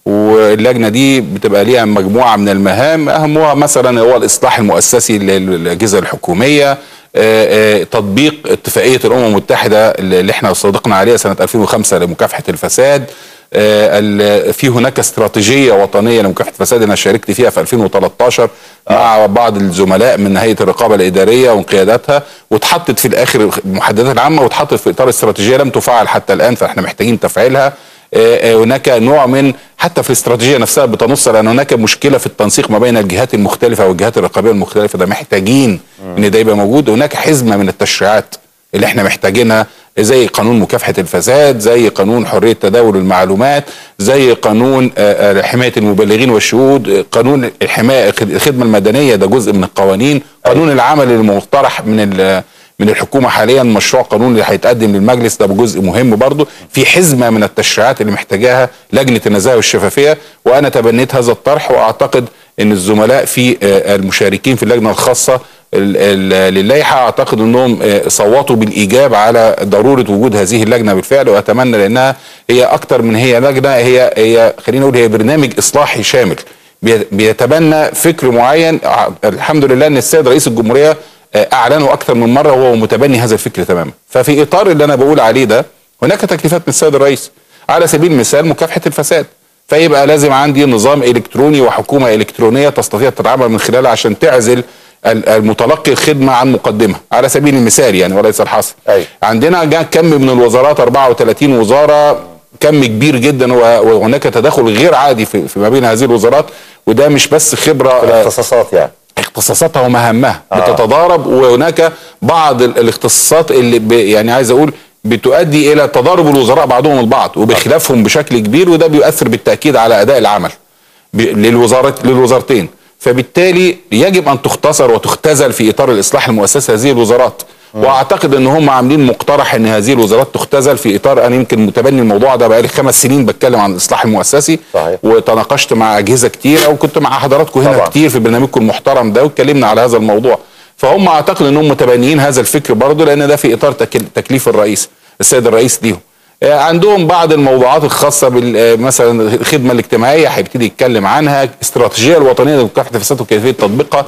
واللجنه دي بتبقى ليها مجموعه من المهام اهمها مثلا هو الاصلاح المؤسسي للاجهزه الحكوميه آه، آه، تطبيق اتفاقيه الامم المتحده اللي احنا صادقنا عليها سنه 2005 لمكافحه الفساد آه، ال- في هناك استراتيجيه وطنيه لمكافحه الفساد انا شاركت فيها في 2013 مع بعض الزملاء من هيئه الرقابه الاداريه وانقياداتها واتحطت في الاخر المحددات العامه واتحطت في اطار استراتيجيه لم تفعل حتى الان فاحنا محتاجين تفعيلها آه، آه، هناك نوع من حتى في الاستراتيجيه نفسها بتنص على ان هناك مشكله في التنسيق ما بين الجهات المختلفه والجهات الرقابيه المختلفه ده محتاجين ان ده يبقى موجود هناك حزمه من التشريعات اللي احنا محتاجينها زي قانون مكافحه الفساد زي قانون حريه تداول المعلومات زي قانون آه، آه، حمايه المبلغين والشهود آه، قانون الحمايه الخدمه المدنيه ده جزء من القوانين قانون العمل المقترح من ال- من الحكومه حاليا مشروع قانون اللي هيتقدم للمجلس ده جزء مهم برضه في حزمه من التشريعات اللي محتاجاها لجنه النزاهه والشفافيه وانا تبنيت هذا الطرح واعتقد ان الزملاء في آه، المشاركين في اللجنه الخاصه ال- ال- للائحه اعتقد انهم آه، صوتوا بالايجاب على ضروره وجود هذه اللجنه بالفعل واتمنى لانها هي اكتر من هي لجنه هي هي خلينا نقول هي برنامج اصلاحي شامل بي- بيتبنى فكر معين ع- الحمد لله ان السيد رئيس الجمهوريه آه، اعلنه اكثر من مره وهو متبني هذا الفكر تماما ففي اطار اللي انا بقول عليه ده هناك تكليفات من السيد الرئيس على سبيل المثال مكافحه الفساد فيبقى لازم عندي نظام الكتروني وحكومه الكترونيه تستطيع تتعامل من خلالها عشان تعزل ال- المتلقي الخدمه عن مقدمها على سبيل المثال يعني وليس الحصر أيوة. عندنا جا- كم من الوزارات 34 وزاره كم كبير جدا و- وهناك تداخل غير عادي في في ما بين هذه الوزارات وده مش بس خبره آه، الاختصاصات يعني اختصاصاتها ومهامها آه. آه. بتتضارب وهناك بعض ال- الاختصاصات اللي ب يعني عايز اقول بتؤدي الى تضارب الوزراء بعضهم البعض وبخلافهم بشكل كبير وده بيؤثر بالتاكيد على اداء العمل ب- للوزاره للوزارتين فبالتالي يجب ان تختصر وتختزل في اطار الاصلاح المؤسسي هذه الوزارات واعتقد ان هم عاملين مقترح ان هذه الوزارات تختزل في اطار انا يمكن متبني الموضوع ده بقالي خمس سنين بتكلم عن الاصلاح المؤسسي صحيح. وتناقشت مع اجهزه كتير وكنت مع حضراتكم هنا طبعا. كتير في برنامجكم المحترم ده واتكلمنا على هذا الموضوع فهم اعتقد انهم متبنيين هذا الفكر برضه لان ده في اطار تكل- تكليف الرئيس السيد الرئيس ليهم آه، عندهم بعض الموضوعات الخاصه بال آه، مثلا الخدمه الاجتماعيه هيبتدي يتكلم عنها الاستراتيجيه الوطنيه لمكافحه الفساد وكيفيه تطبيقها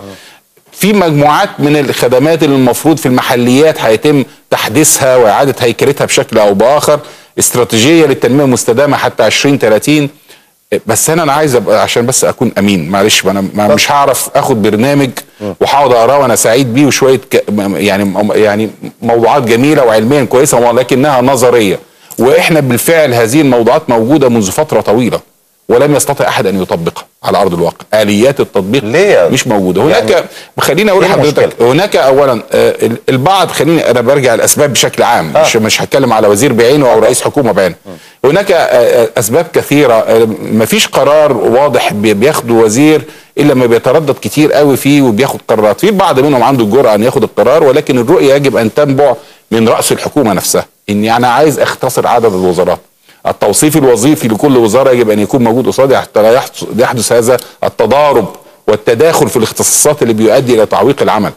في مجموعات من الخدمات اللي المفروض في المحليات هيتم تحديثها واعاده هيكلتها بشكل او باخر استراتيجيه للتنميه المستدامه حتى 2030 بس انا انا عايز ابقى عشان بس اكون امين معلش انا ما مش هعرف اخد برنامج وهقعد اقراه وانا سعيد بيه وشويه ك يعني يعني موضوعات جميله وعلميا كويسه ولكنها نظريه واحنا بالفعل هذه الموضوعات موجوده منذ فتره طويله ولم يستطع احد ان يطبقها على ارض الواقع اليات التطبيق ليه يا- مش موجوده هناك يعني خليني اقول إيه لحضرتك المشكلة؟ هناك اولا آه، ال- البعض خليني انا برجع الاسباب بشكل عام آه. مش مش هتكلم على وزير بعينه او رئيس حكومه بعينه هناك آه، آه، اسباب كثيره آه، مفيش قرار واضح بي- بياخده وزير الا لما بيتردد كتير قوي فيه وبياخد قرارات في البعض منهم عنده الجرأه ان ياخد القرار ولكن الرؤيه يجب ان تنبع من راس الحكومه نفسها اني انا عايز اختصر عدد الوزارات التوصيف الوظيفي لكل وزاره يجب ان يكون موجود قصادي حتى لا يحدث- يحدث هذا التضارب والتداخل في الاختصاصات اللي بيؤدي الى تعويق العمل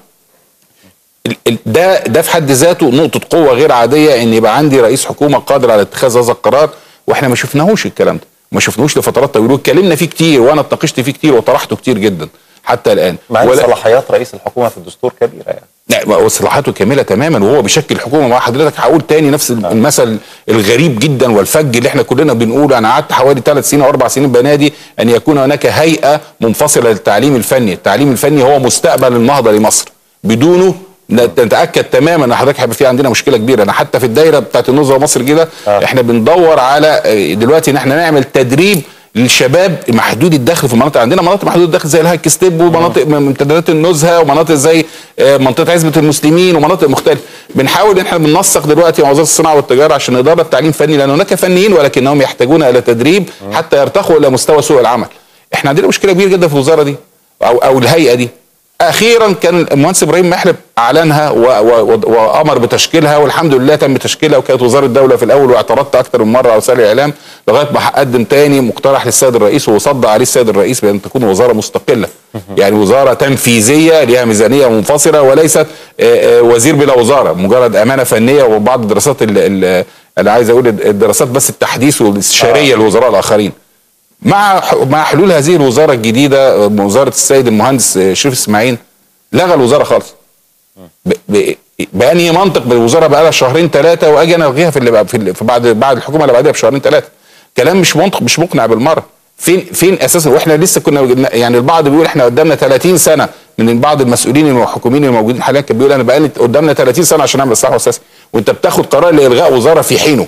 ال- ال- ده ده في حد ذاته نقطه قوه غير عاديه ان يبقى عندي رئيس حكومه قادر على اتخاذ هذا القرار واحنا ما شفناهوش الكلام ده ما شفناهوش لفترات طويله واتكلمنا فيه كتير وانا اتناقشت فيه كتير وطرحته كتير جدا حتى الان مع ان ولا- صلاحيات رئيس الحكومه في الدستور كبيره يعني لا وصلاحاته كامله تماما وهو بيشكل حكومه مع حضرتك هقول تاني نفس المثل الغريب جدا والفج اللي احنا كلنا بنقوله انا قعدت حوالي ثلاث سنين او اربع سنين بنادي ان يكون هناك هيئه منفصله للتعليم الفني، التعليم الفني هو مستقبل النهضه لمصر بدونه نتاكد تماما ان حضرتك هيبقى في عندنا مشكله كبيره انا حتى في الدايره بتاعت النظره مصر كده آه. احنا بندور على آه، دلوقتي ان احنا نعمل تدريب للشباب محدود الدخل في مناطق عندنا مناطق محدود الدخل زي الهايك ستيب ومناطق من امتدادات النزهه ومناطق زي آه، منطقه عزبه المسلمين ومناطق مختلفه بنحاول ان احنا بننسق دلوقتي مع وزاره الصناعه والتجاره عشان اداره التعليم الفني لان هناك فنيين ولكنهم يحتاجون الى تدريب حتى يرتقوا الى مستوى سوق العمل احنا عندنا مشكله كبيره جدا في الوزاره دي او او الهيئه دي اخيرا كان المهندس ابراهيم محلب اعلنها و- و- و- وامر بتشكيلها والحمد لله تم تشكيلها وكانت وزاره الدوله في الاول واعترضت اكثر من مره على وسائل الاعلام لغايه ما قدم تاني مقترح للسيد الرئيس وصدق عليه السيد الرئيس بان تكون وزاره مستقله يعني وزاره تنفيذيه لها ميزانيه منفصله وليست آه، آه، وزير بلا وزاره مجرد امانه فنيه وبعض الدراسات ال- ال- اللي عايز اقول الدراسات بس التحديث والاستشاريه للوزراء الاخرين مع مع حلول هذه الوزاره الجديده وزاره السيد المهندس شريف اسماعيل لغى الوزاره خالص ب- ب- بأنهي منطق بالوزاره بقى لها شهرين ثلاثه واجي انا الغيها في اللي بقى في, اللي في بعد بعد الحكومه اللي بعدها بشهرين ثلاثه كلام مش منطق مش مقنع بالمره فين فين اساسا واحنا لسه كنا يعني البعض بيقول احنا قدامنا 30 سنه من بعض المسؤولين والحكوميين الموجودين حاليا كان بيقول انا بقى لي قدامنا 30 سنه عشان نعمل اصلاح اساسي وانت بتاخد قرار لالغاء وزاره في حينه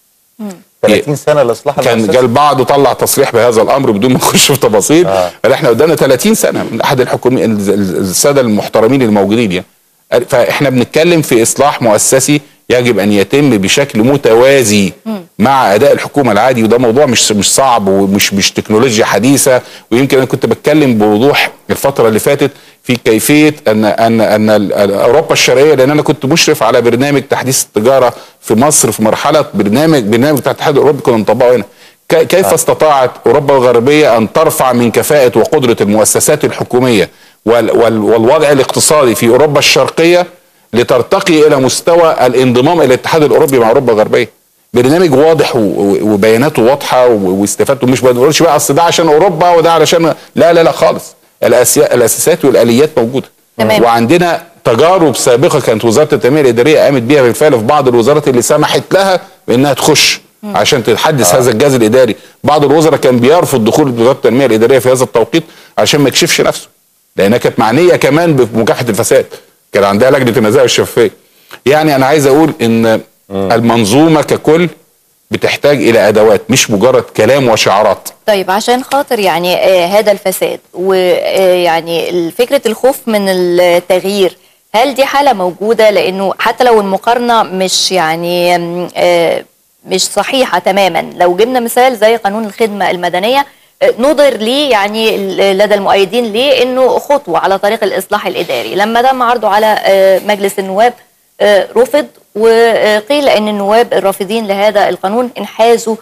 30 سنه لاصلاح كان المؤسسة. جاء البعض طلع تصريح بهذا الامر بدون ما نخش في تفاصيل آه. آه. احنا قدامنا 30 سنه من احد الحكوميين ال- ال- الساده المحترمين الموجودين يعني فاحنا بنتكلم في اصلاح مؤسسي يجب ان يتم بشكل متوازي مع اداء الحكومه العادي وده موضوع مش مش صعب ومش مش تكنولوجيا حديثه ويمكن انا كنت بتكلم بوضوح الفتره اللي فاتت في كيفيه ان ان ان ال- ال- اوروبا الشرقيه لان انا كنت مشرف على برنامج تحديث التجاره في مصر في مرحله برنامج برنامج بتاع الاتحاد الاوروبي كنا نطبقه هنا كي- كيف استطاعت اوروبا الغربيه ان ترفع من كفاءه وقدره المؤسسات الحكوميه وال وال والوضع الاقتصادي في اوروبا الشرقيه لترتقي الى مستوى الانضمام الى الاتحاد الاوروبي مع اوروبا الغربيه برنامج واضح و- و- وبياناته واضحه و- واستفادته مش بنقولش بقى اصل ده عشان اوروبا وده علشان لا لا لا خالص الأسيا- الاساسات والاليات موجوده تمام. وعندنا تجارب سابقه كانت وزاره التنميه الاداريه قامت بيها بالفعل في بعض الوزارات اللي سمحت لها بانها تخش عشان تتحدث هذا الجهاز الاداري بعض الوزراء كان بيرفض دخول وزاره التنميه الاداريه في هذا التوقيت عشان ما يكشفش نفسه لانها كانت معنيه كمان بمكافحه الفساد كان عندها لجنه النزاهه والشفافيه يعني انا عايز اقول ان المنظومه ككل بتحتاج الى ادوات مش مجرد كلام وشعارات طيب عشان خاطر يعني آه هذا الفساد ويعني فكرة الخوف من التغيير هل دي حالة موجودة لأنه حتى لو المقارنة مش يعني آم، آه مش صحيحة تماما لو جبنا مثال زي قانون الخدمة المدنية آه، نظر ليه يعني ال- لدى المؤيدين ليه انه خطوة على طريق الإصلاح الإداري لما تم عرضه على آه، مجلس النواب آه، رفض وقيل ان النواب الرافضين لهذا القانون انحازوا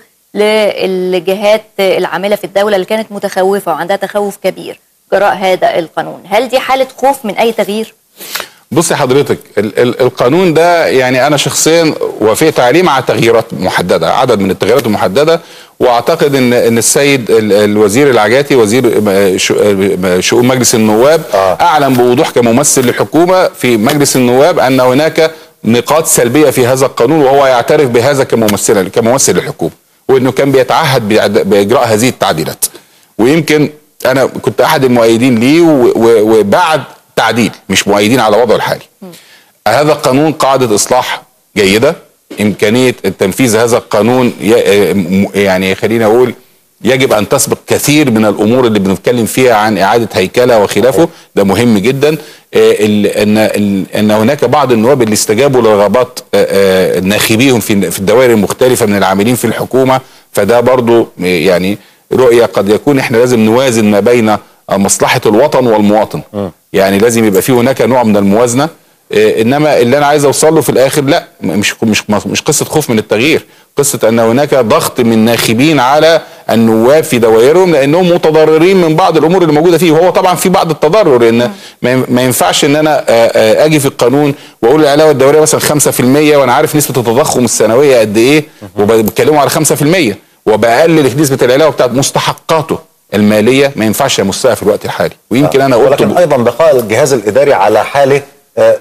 للجهات العامله في الدوله اللي كانت متخوفه وعندها تخوف كبير جراء هذا القانون، هل دي حاله خوف من اي تغيير؟ بص يا حضرتك ال ال القانون ده يعني انا شخصيا وافقت عليه مع تغييرات محدده عدد من التغييرات المحدده واعتقد ان ان السيد ال الوزير العجاتي وزير م- شو- م- شؤون مجلس النواب آه. اعلن بوضوح كممثل للحكومه في مجلس النواب ان هناك نقاط سلبيه في هذا القانون وهو يعترف بهذا كممثل كممثل للحكومه وانه كان بيتعهد بإعد- باجراء هذه التعديلات ويمكن انا كنت احد المؤيدين ليه و- و- وبعد تعديل مش مؤيدين على وضعه الحالي هذا القانون قاعدة إصلاح جيدة إمكانية تنفيذ هذا القانون ي- م- يعني خلينا أقول يجب أن تسبق كثير من الأمور اللي بنتكلم فيها عن إعادة هيكلة وخلافه ده مهم جدا آه، ال- أن ال- أن هناك بعض النواب اللي استجابوا لرغبات آه، آه، ناخبيهم في في الدوائر المختلفة من العاملين في الحكومة فده برضو يعني رؤية قد يكون احنا لازم نوازن ما بين مصلحة الوطن والمواطن يعني لازم يبقى في هناك نوع من الموازنة إيه، انما اللي انا عايز اوصل له في الاخر لا مش مش مش قصه خوف من التغيير قصه ان هناك ضغط من ناخبين على النواب في دوائرهم لانهم متضررين من بعض الامور اللي موجوده فيه وهو طبعا في بعض التضرر لان ما ما ينفعش ان انا آه، آه، اجي في القانون واقول العلاوه الدوريه مثلا 5% وانا عارف نسبه التضخم السنويه قد ايه وبتكلموا على 5% وبقلل نسبه العلاوه بتاعت مستحقاته الماليه ما ينفعش يمسها في الوقت الحالي ويمكن انا قلت ولكن ايضا بقاء الجهاز الاداري على حاله آه،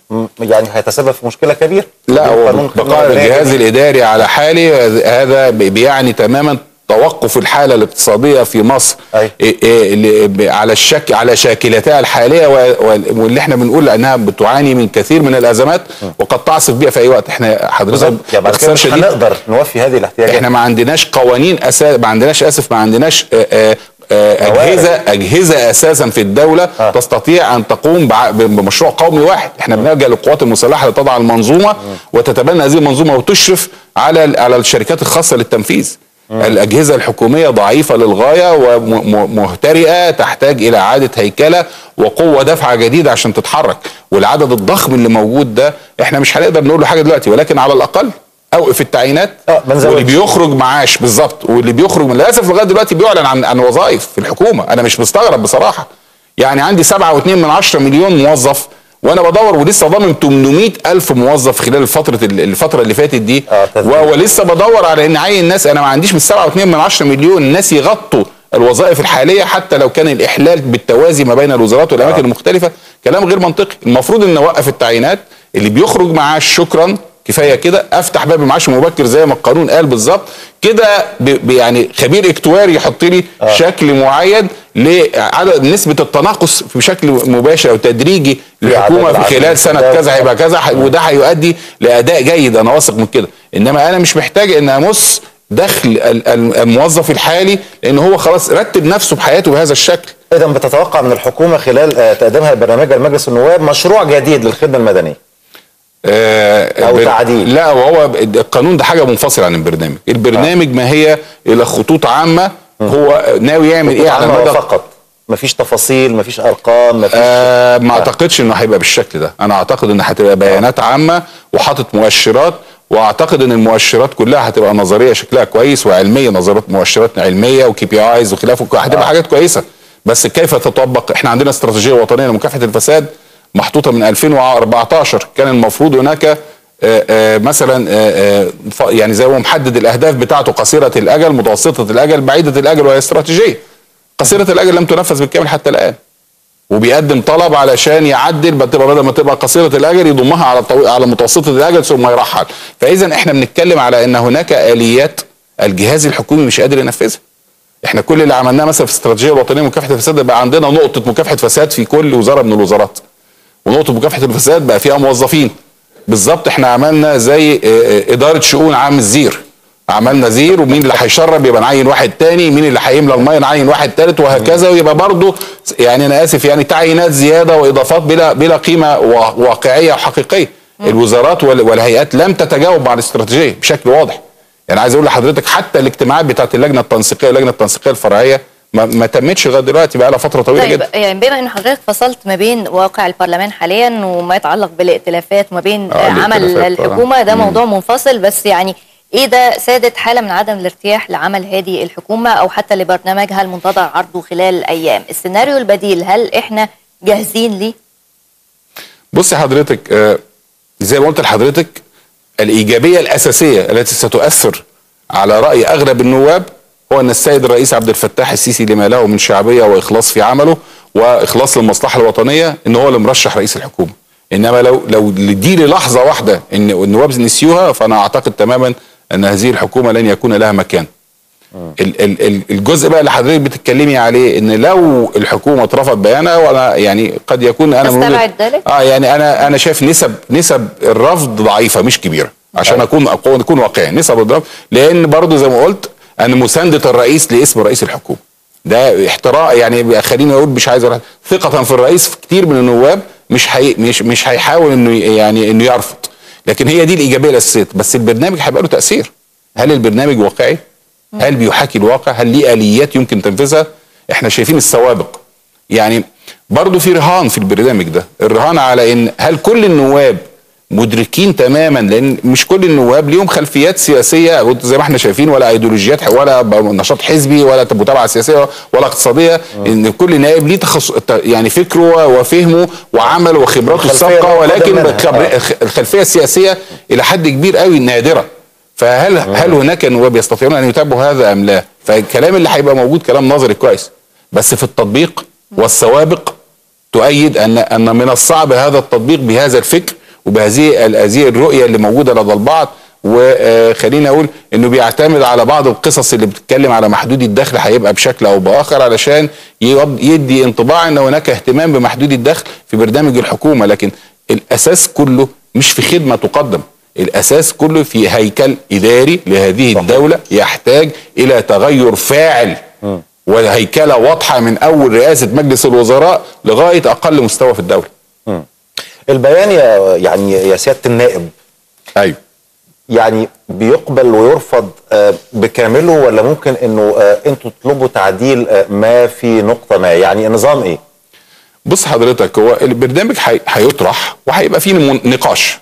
م- يعني هيتسبب في مشكله كبيره لا هو قانون خدمة بقاء مدنية الجهاز جديد. الاداري على حاله هذا بيعني تماما توقف الحاله الاقتصاديه في مصر أي. إيه إيه اللي ب- على الشك على شاكلتها الحاليه و- و- واللي احنا بنقول انها بتعاني من كثير من الازمات وقد تعصف بيها في اي وقت احنا حضرتك بالظبط يعني بعد كده باختصار مش شديد هنقدر نوفي هذه الاحتياجات احنا ما عندناش قوانين اساس ما عندناش اسف ما عندناش آه، آه، آه، موارد. اجهزه اجهزه اساسا في الدوله آه. تستطيع ان تقوم بع- بمشروع قومي واحد احنا بنلجا للقوات المسلحه لتضع المنظومه وتتبنى هذه المنظومه وتشرف على على الشركات الخاصه للتنفيذ الاجهزه الحكوميه ضعيفه للغايه ومهترئه تحتاج الى اعاده هيكله وقوه دفعه جديده عشان تتحرك والعدد الضخم اللي موجود ده احنا مش هنقدر نقول له حاجه دلوقتي ولكن على الاقل اوقف التعيينات آه، ما نزودش. واللي بيخرج معاش بالظبط واللي بيخرج من للاسف لغايه دلوقتي بيعلن عن عن وظائف في الحكومه انا مش مستغرب بصراحه يعني عندي 7.2 من 10 مليون موظف وانا بدور ولسه ضامن 800 الف موظف خلال الفتره الفتره اللي فاتت دي آه، تسجيل. و- ولسه بدور على ان عين الناس انا ما عنديش من 7.2 من 10 مليون ناس يغطوا الوظائف الحاليه حتى لو كان الاحلال بالتوازي ما بين الوزارات والاماكن آه. المختلفه كلام غير منطقي المفروض ان نوقف التعيينات اللي بيخرج معاش شكرا كفايه كده افتح باب المعاش المبكر زي ما القانون قال بالظبط كده ب- ب- يعني خبير اكتواري يحط لي آه. شكل معين لعدد نسبه التناقص بشكل مباشر او تدريجي للحكومه عدد في خلال العاملين سنه في الدولة. كذا هيبقى كذا ح- وده هيؤدي لاداء جيد انا واثق من كده انما انا مش محتاج ان امس دخل ال- ال- الموظف الحالي لان هو خلاص رتب نفسه بحياته بهذا الشكل اذا بتتوقع من الحكومه خلال آه، تقديمها لبرنامجها لمجلس النواب مشروع جديد للخدمه المدنيه آه، أو بر- تعديل. لا وهو ب- القانون ده حاجه منفصله عن البرنامج البرنامج ما هي الى خطوط عامه هو ناوي يعمل ايه على عامة المدى فقط مفيش تفاصيل مفيش ارقام مفيش آه ما آه. اعتقدش انه هيبقى بالشكل ده انا اعتقد ان هتبقى بيانات عامه وحاطط مؤشرات واعتقد ان المؤشرات كلها هتبقى نظريه شكلها كويس وعلميه نظريات مؤشرات علميه وكي بي ايز وخلافه هتبقى حاجات كويسه بس كيف تطبق احنا عندنا استراتيجيه وطنيه لمكافحه الفساد محطوطه من 2014 كان المفروض هناك آه، آه، مثلا آه، آه، ف- يعني زي هو محدد الاهداف بتاعته قصيره الاجل متوسطه الاجل بعيده الاجل وهي استراتيجيه قصيره الاجل لم تنفذ بالكامل حتى الان وبيقدم طلب علشان يعدل بتبقى بدل ما تبقى قصيره الاجل يضمها على طوي... على متوسطه الاجل ثم يرحل فاذا احنا بنتكلم على ان هناك اليات الجهاز الحكومي مش قادر ينفذها احنا كل اللي عملناه مثلا في الاستراتيجيه الوطنيه لمكافحه الفساد بقى عندنا نقطه مكافحه فساد في كل وزاره من الوزارات ونقطه مكافحه الفساد بقى فيها موظفين بالظبط احنا عملنا زي اه، اه، اداره شؤون عام الزير عملنا زير ومين اللي هيشرب يبقى نعين واحد تاني مين اللي هيملى الميه نعين واحد تالت وهكذا ويبقى برضه يعني انا اسف يعني تعيينات زياده واضافات بلا بلا قيمه وا- واقعيه وحقيقيه الوزارات وال- والهيئات لم تتجاوب مع الاستراتيجيه بشكل واضح يعني عايز اقول لحضرتك حتى الاجتماعات بتاعت اللجنه التنسيقيه اللجنه التنسيقيه الفرعيه ما, ما تمتش لغايه دلوقتي بقى لها فتره طويله طيب جدا يعني بما ان حضرتك فصلت ما بين واقع البرلمان حاليا وما يتعلق بالائتلافات وما بين آه، آه عمل الائتلافات طبعاً. الحكومه ده مم. موضوع منفصل بس يعني ايه ده سادت حاله من عدم الارتياح لعمل هذه الحكومه او حتى لبرنامجها المنتظر عرضه خلال ايام السيناريو البديل هل احنا جاهزين ليه بص حضرتك آه، زي ما قلت لحضرتك الايجابيه الاساسيه التي ستؤثر على راي اغلب النواب هو ان السيد الرئيس عبد الفتاح السيسي لما له من شعبيه واخلاص في عمله واخلاص للمصلحه الوطنيه ان هو اللي مرشح رئيس الحكومه انما لو لو دي للحظه واحده ان النواب نسيوها فانا اعتقد تماما ان هذه الحكومه لن يكون لها مكان ال- ال- ال- الجزء بقى اللي حضرتك بتتكلمي عليه ان لو الحكومه اترفض بيانها وانا يعني قد يكون انا من وجهة- تستبعد ذلك؟ اه يعني انا انا شايف نسب نسب الرفض ضعيفه مش كبيره عشان اكون اكون اكون واقعي نسب الرفض لان برضو زي ما قلت ان مسانده الرئيس لاسم رئيس الحكومه ده احتراء يعني خليني اقول مش عايز أقول ثقه في الرئيس في كتير من النواب مش حي مش مش هيحاول انه يعني انه يرفض لكن هي دي الايجابيه الاساسيه بس البرنامج هيبقى له تاثير هل البرنامج واقعي هل بيحاكي الواقع هل ليه اليات يمكن تنفيذها احنا شايفين السوابق يعني برضو في رهان في البرنامج ده الرهان على ان هل كل النواب مدركين تماما لان مش كل النواب ليهم خلفيات سياسيه زي ما احنا شايفين ولا ايديولوجيات ولا ب- نشاط حزبي ولا متابعه سياسيه ولا اقتصاديه ان كل نائب ليه تخص يعني فكره وفهمه وعمله وخبراته الخلفية السابقه ده ولكن منها. بخبر- آه. الخ- الخلفيه السياسيه الى حد كبير قوي نادره فهل هل هناك نواب يستطيعون ان يتابعوا هذا ام لا؟ فالكلام اللي هيبقى موجود كلام نظري كويس بس في التطبيق والسوابق تؤيد ان ان من الصعب هذا التطبيق بهذا الفكر وبهذه ال- هذه الرؤيه اللي موجوده لدى البعض وخليني اقول انه بيعتمد على بعض القصص اللي بتتكلم على محدود الدخل هيبقى بشكل او باخر علشان يوض- يدي انطباع ان هناك اهتمام بمحدود الدخل في برنامج الحكومه لكن الاساس كله مش في خدمه تقدم الاساس كله في هيكل اداري لهذه الدوله يحتاج الى تغير فاعل وهيكله واضحه من اول رئاسه مجلس الوزراء لغايه اقل مستوى في الدوله البيان يا يعني يا سياده النائب ايوه يعني بيقبل ويرفض آه، بكامله ولا ممكن انه آه، انتوا تطلبوا تعديل آه، ما في نقطه ما يعني النظام ايه؟ بص حضرتك هو البرنامج هي- هيطرح وهيبقى فيه من- نقاش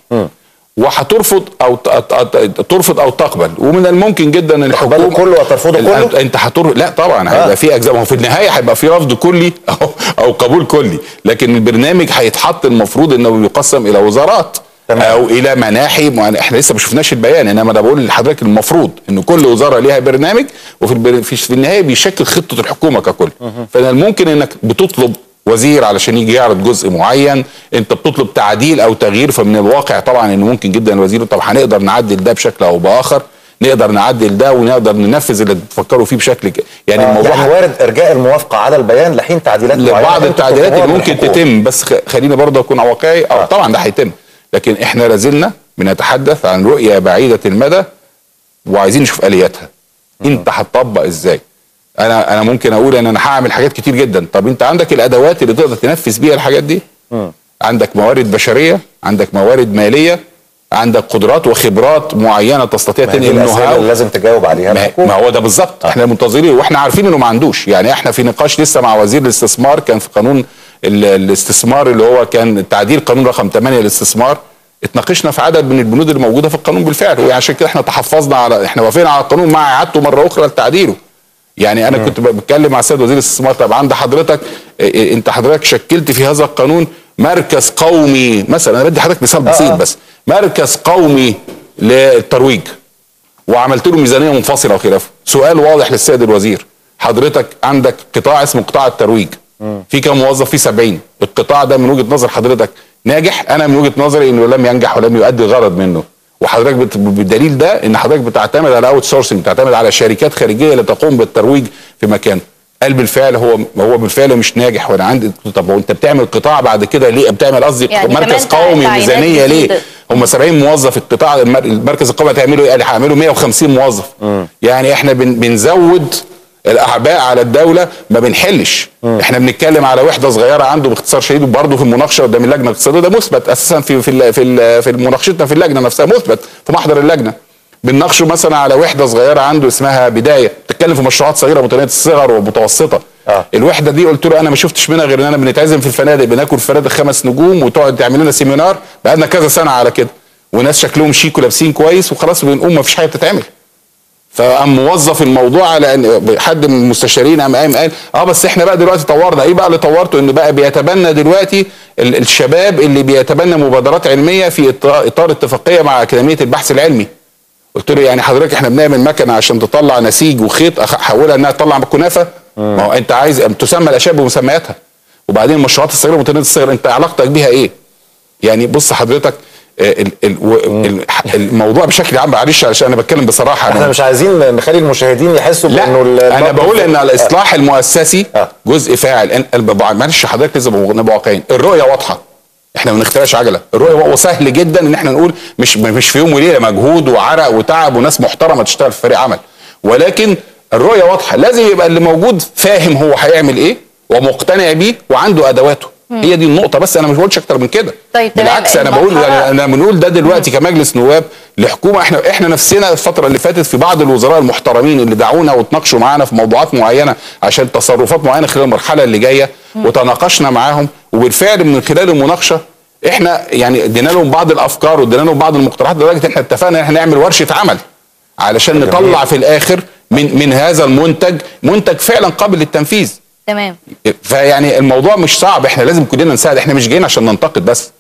وهترفض او ت- ت- ت- ترفض او تقبل ومن الممكن جدا ان تقبله الحكومه كله وترفضه ال- كله؟ انت هتر لا طبعا هيبقى في اجزاء ما هو في النهايه هيبقى في رفض كلي او او قبول كلي لكن البرنامج هيتحط المفروض انه يقسم الى وزارات تمام. او الى مناحي معينة. احنا لسه ما شفناش البيان انما انا بقول لحضرتك المفروض ان كل وزاره ليها برنامج وفي البر... في في النهايه بيشكل خطه الحكومه ككل فمن الممكن انك بتطلب وزير علشان يجي يعرض جزء معين انت بتطلب تعديل او تغيير فمن الواقع طبعا ان ممكن جدا الوزير طب هنقدر نعدل ده بشكل او باخر نقدر نعدل ده ونقدر ننفذ اللي بتفكروا فيه بشكل ك... يعني آه، الموضوع يعني وارد ارجاء الموافقه على البيان لحين تعديلات معينة لبعض أنتوا التعديلات تطلبوها اللي من ممكن الحكومة. تتم بس خ- خليني برضه اكون واقعي آه. أو طبعا ده هيتم لكن احنا لازلنا بنتحدث عن رؤيه بعيده المدى وعايزين نشوف الياتها انت هتطبق ازاي انا انا ممكن اقول ان انا هعمل حاجات كتير جدا طب انت عندك الادوات اللي تقدر تنفذ بيها الحاجات دي عندك موارد بشريه عندك موارد ماليه عندك قدرات وخبرات معينه تستطيع ما هي دي تنقل الأسئلة نهاو اللي لازم تجاوب عليها ما, الحكومة. ما هو ده بالظبط احنا منتظرين واحنا عارفين انه ما عندوش يعني احنا في نقاش لسه مع وزير الاستثمار كان في قانون ال- الاستثمار اللي هو كان تعديل قانون رقم 8 للاستثمار اتناقشنا في عدد من البنود اللي موجوده في القانون بالفعل وعشان كده احنا تحفظنا على احنا وافقنا على القانون مع اعادته مره اخرى لتعديله يعني انا كنت بتكلم مع السيد وزير الاستثمار طب عند حضرتك اه، اه، انت حضرتك شكلت في هذا القانون مركز قومي مثلا انا بدي حضرتك مثال بسيط بس مركز قومي للترويج وعملت له ميزانيه منفصله وخلافه سؤال واضح للسيد الوزير حضرتك عندك قطاع اسمه قطاع الترويج في كم موظف فيه 70 القطاع ده من وجهه نظر حضرتك ناجح انا من وجهه نظري انه لم ينجح ولم يؤدي الغرض منه وحضرتك بت... بالدليل ده ان حضرتك بتعتمد على اوت سورسنج بتعتمد على شركات خارجيه لتقوم بالترويج في مكان قال بالفعل هو هو بالفعل مش ناجح وانا عندي طب وانت بتعمل قطاع بعد كده ليه بتعمل قصدي يعني مركز كمان قومي تعيينات ميزانيه ليه جديدة. هم 70 موظف القطاع المر- المركز القومي هتعملوا ايه؟ قال هعملوا 150 موظف يعني احنا بن بنزود الاعباء على الدوله ما بنحلش احنا بنتكلم على وحده صغيره عنده باختصار شديد وبرضه في المناقشه قدام اللجنه الاقتصاديه ده مثبت اساسا في في ال- في ال- في مناقشتنا في اللجنه نفسها مثبت في محضر اللجنه بنناقشه مثلا على وحده صغيره عنده اسمها بدايه بتتكلم في مشروعات صغيره متناهيه الصغر ومتوسطه آه. الوحده دي قلت له انا ما شفتش منها غير ان انا بنتعزم في الفنادق بناكل في فنادق خمس نجوم وتقعد تعمل لنا سيمينار بقالنا كذا سنه على كده وناس شكلهم شيك ولابسين كويس وخلاص بنقوم ما فيش حاجه بتتعمل فقام موظف الموضوع على ان حد من المستشارين قام قايم قال اه بس احنا بقى دلوقتي طورنا ايه بقى اللي طورته انه بقى بيتبنى دلوقتي ال- الشباب اللي بيتبنى مبادرات علميه في إط- اطار اتفاقيه مع اكاديميه البحث العلمي قلت له يعني حضرتك احنا بنعمل مكنه عشان تطلع نسيج وخيط أخ- احولها انها تطلع كنافه ما هو انت عايز تسمى الاشياء بمسمياتها وبعدين المشروعات الصغيره ومتناهيه الصغر انت علاقتك بيها ايه؟ يعني بص حضرتك آه، ال- ال- و- ال- الموضوع بشكل عام معلش علشان انا بتكلم بصراحه احنا أنا مش عايزين نخلي المشاهدين يحسوا لا بانه ال- انا الموقف- بقول ان الاصلاح المؤسسي آه. جزء فاعل أن- الب- معلش حضرتك لازم نبقى واقعيين الرؤيه واضحه احنا ما بنخترعش عجله الرؤيه وا- وسهل جدا ان احنا نقول مش مش في يوم وليله مجهود وعرق وتعب وناس محترمه تشتغل في فريق عمل ولكن الرؤيه واضحه لازم يبقى اللي موجود فاهم هو هيعمل ايه ومقتنع بيه وعنده ادواته هي دي النقطه بس انا مش بقولش اكتر من كده طيب تمام. بالعكس انا بقول المرحلة- انا أنا بنقول ده دلوقتي كمجلس نواب لحكومه احنا احنا نفسنا الفتره اللي فاتت في بعض الوزراء المحترمين اللي دعونا وتناقشوا معانا في موضوعات معينه عشان تصرفات معينه خلال المرحله اللي جايه وتناقشنا معاهم وبالفعل من خلال المناقشه احنا يعني ادينا لهم بعض الافكار وادينا لهم بعض المقترحات لدرجه احنا اتفقنا ان احنا نعمل ورشه عمل علشان نطلع في الاخر من من هذا المنتج منتج فعلا قابل للتنفيذ تمام فيعني الموضوع مش صعب احنا لازم كلنا نساعد احنا مش جايين عشان ننتقد بس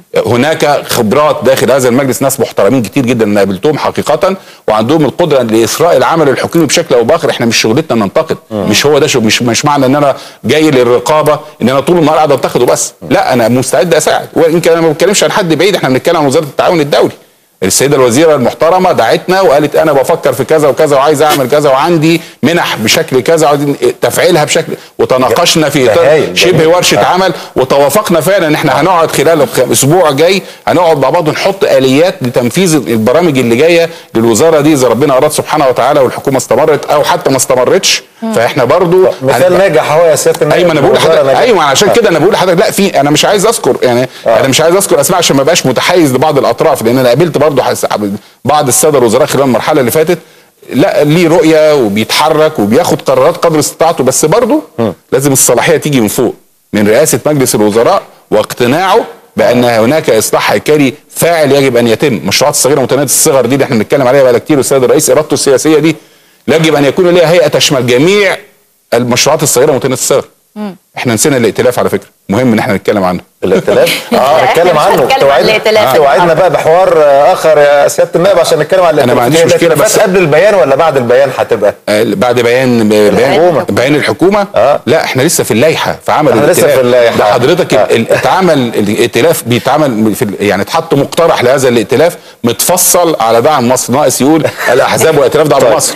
هناك خبرات داخل هذا المجلس ناس محترمين كتير جدا انا قابلتهم حقيقه وعندهم القدره لاسراء العمل الحكومي بشكل او باخر احنا مش شغلتنا ننتقد مش هو ده شغل مش مش معنى ان انا جاي للرقابه ان انا طول النهار قاعد انتقد وبس لا انا مستعد اساعد وان كان انا ما بتكلمش عن حد بعيد احنا بنتكلم عن وزاره التعاون الدولي السيدة الوزيرة المحترمة دعتنا وقالت أنا بفكر في كذا وكذا وعايز أعمل كذا وعندي منح بشكل كذا وعايزين تفعيلها بشكل وتناقشنا في ده إطار هايل، شبه جميل. ورشة آه. عمل وتوافقنا فعلا إن إحنا هنقعد خلال الخ- الأسبوع الجاي هنقعد مع بعض ونحط آليات لتنفيذ البرامج اللي جاية للوزارة دي إذا ربنا أراد سبحانه وتعالى والحكومة استمرت أو حتى ما استمرتش فإحنا برضو مثال هنبقى- ناجح اهو يا سياده النائب. ايوه انا بقول الوزارة لحضرتك ناجحة. ايوه عشان كده انا بقول لحضرتك لا في انا مش عايز اذكر يعني آه. انا مش عايز اذكر اسماء عشان ما بقاش متحيز لبعض الاطراف لان انا قابلت برضه حس- بعض الساده الوزراء خلال المرحله اللي فاتت لا ليه رؤيه وبيتحرك وبياخد قرارات قدر استطاعته بس برضه لازم الصلاحيه تيجي من فوق من رئاسه مجلس الوزراء واقتناعه بان هناك اصلاح هيكلي فاعل يجب ان يتم المشروعات الصغيره متناهيه الصغر دي اللي احنا بنتكلم عليها بقى كتير والسيد الرئيس ارادته السياسيه دي يجب ان يكون لها هيئه تشمل جميع المشروعات الصغيره متناهيه الصغر احنا نسينا الائتلاف على فكره مهم ان احنا نتكلم عنه الائتلاف لا، اه إحنا نتكلم مش عنه هنتكلم عن توعدنا الائتلاف آه. توعدنا النهاردة. بقى بحوار آه، اخر يا سياده النائب عشان نتكلم عن الائتلاف ما عنديش هي مشكلة، الائتلافات بس- قبل البيان ولا بعد البيان هتبقى آه، بعد بيان بيان الحكومة. بيان الحكومه آه. لا احنا لسه في اللائحه في عمل احنا لسه الائتلاف. في اللائحة. ده حضرتك آه. ال- ال- اتعمل الائتلاف بيتعمل في ال- يعني اتحط مقترح لهذا الائتلاف متفصل على دعم مصر ناقص يقول الاحزاب والائتلاف دعم طيب. مصر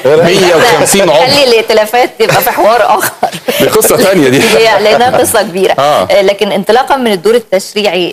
150 خلي عضو الائتلافات تبقى في حوار اخر دي قصة تانية دي. هي- لانها قصه كبيره آه. آه، لكن انطلاقا من الدور التشريعي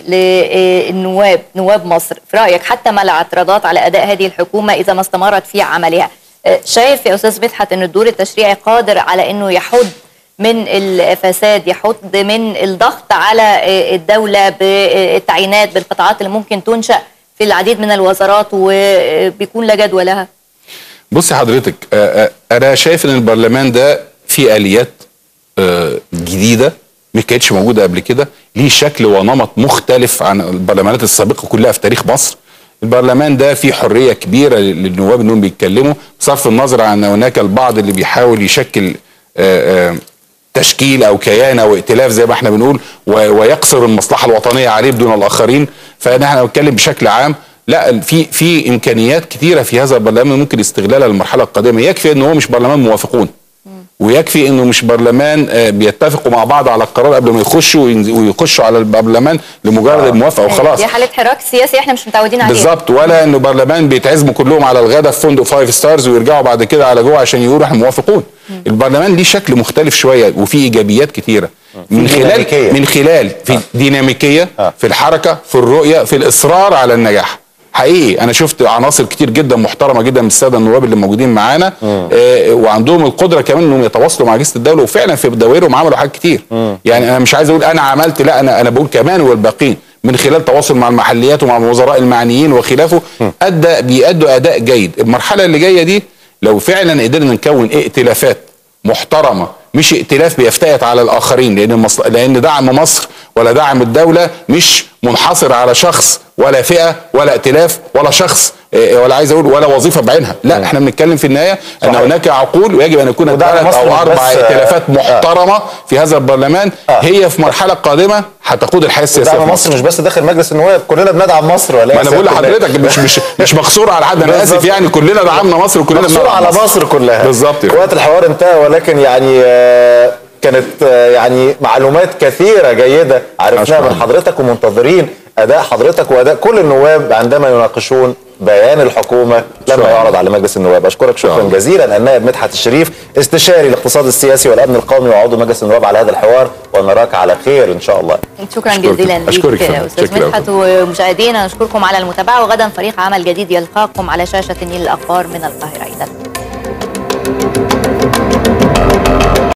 للنواب نواب مصر في رايك حتى مع الاعتراضات على اداء هذه الحكومه اذا ما استمرت في عملها آه، شايف يا استاذ مدحت ان الدور التشريعي قادر على انه يحد من الفساد يحد من الضغط على آه، الدوله بالتعيينات بالقطاعات اللي ممكن تنشا في العديد من الوزارات وبيكون لا جدوى لها بصي حضرتك آه، آه، انا شايف ان البرلمان ده فيه اليات آه، جديده ما كانتش موجوده قبل كده ليه شكل ونمط مختلف عن البرلمانات السابقه كلها في تاريخ مصر البرلمان ده فيه حريه كبيره للنواب انهم بيتكلموا بصرف النظر عن هناك البعض اللي بيحاول يشكل آه، آه، تشكيل او كيان او ائتلاف زي ما احنا بنقول و- ويقصر المصلحه الوطنيه عليه بدون الاخرين فاحنا بنتكلم بشكل عام لا في في امكانيات كتيره في هذا البرلمان ممكن استغلالها للمرحله القادمه يكفي ان هو مش برلمان موافقون ويكفي انه مش برلمان آه، بيتفقوا مع بعض على القرار قبل ما يخشوا وينز- ويخشوا على البرلمان لمجرد الموافقه وخلاص دي حاله حراك سياسي احنا مش متعودين عليها بالظبط ولا انه برلمان بيتعزموا كلهم على الغداء في فندق فايف ستارز ويرجعوا بعد كده على جوه عشان يقولوا احنا موافقون البرلمان ليه شكل مختلف شويه وفيه ايجابيات كتيره من خلال ديناميكية. من خلال في ديناميكيه آه. في الحركه في الرؤيه في الاصرار على النجاح حقيقي انا شفت عناصر كتير جدا محترمه جدا من الساده النواب اللي موجودين معانا آه وعندهم القدره كمان انهم يتواصلوا مع اجهزه الدوله وفعلا في دوائرهم عملوا حاجات كتير يعني انا مش عايز اقول انا عملت لا انا انا بقول كمان والباقين من خلال تواصل مع المحليات ومع الوزراء المعنيين وخلافه ادى بيأدوا اداء جيد المرحله اللي جايه دي لو فعلا قدرنا نكون ائتلافات محترمه مش ائتلاف بيفتئت على الاخرين لان المصل... لان دعم مصر ولا دعم الدوله مش منحصر على شخص ولا فئه ولا ائتلاف ولا شخص إيه، ولا عايز اقول ولا وظيفه بعينها لا احنا بنتكلم في النهايه ان صحيح. هناك عقول ويجب ان يكون ودعم ثلاث مصر او مش اربع بس، آه، ائتلافات آه. محترمه في هذا البرلمان آه. هي في مرحله قادمه هتقود الحياه السياسيه دعم في مصر مش بس داخل مجلس النواب كلنا بندعم مصر ولا ما انا بقول لحضرتك مش مش مش مقصور على حد انا بالظبط. اسف يعني كلنا دعمنا مصر وكلنا مقصور بندعم على مصر كلها بالظبط كده. وقت الحوار انتهى ولكن يعني آه، كانت آه، يعني معلومات كثيره جيده عرفناها أشكرك. من حضرتك ومنتظرين اداء حضرتك واداء كل النواب عندما يناقشون بيان الحكومه لما شكراً. يعرض على مجلس النواب اشكرك شكرا شكراً. جزيلا النائب مدحت الشريف استشاري الاقتصاد السياسي والامن القومي وعضو مجلس النواب على هذا الحوار ونراك على خير ان شاء الله شكرا أشكرك. جزيلا ليك أشكرك فندم. يا استاذ شكرا. مدحت ومشاهدينا نشكركم على المتابعه وغدا فريق عمل جديد يلقاكم على شاشه نيل الاخبار من القاهره اذا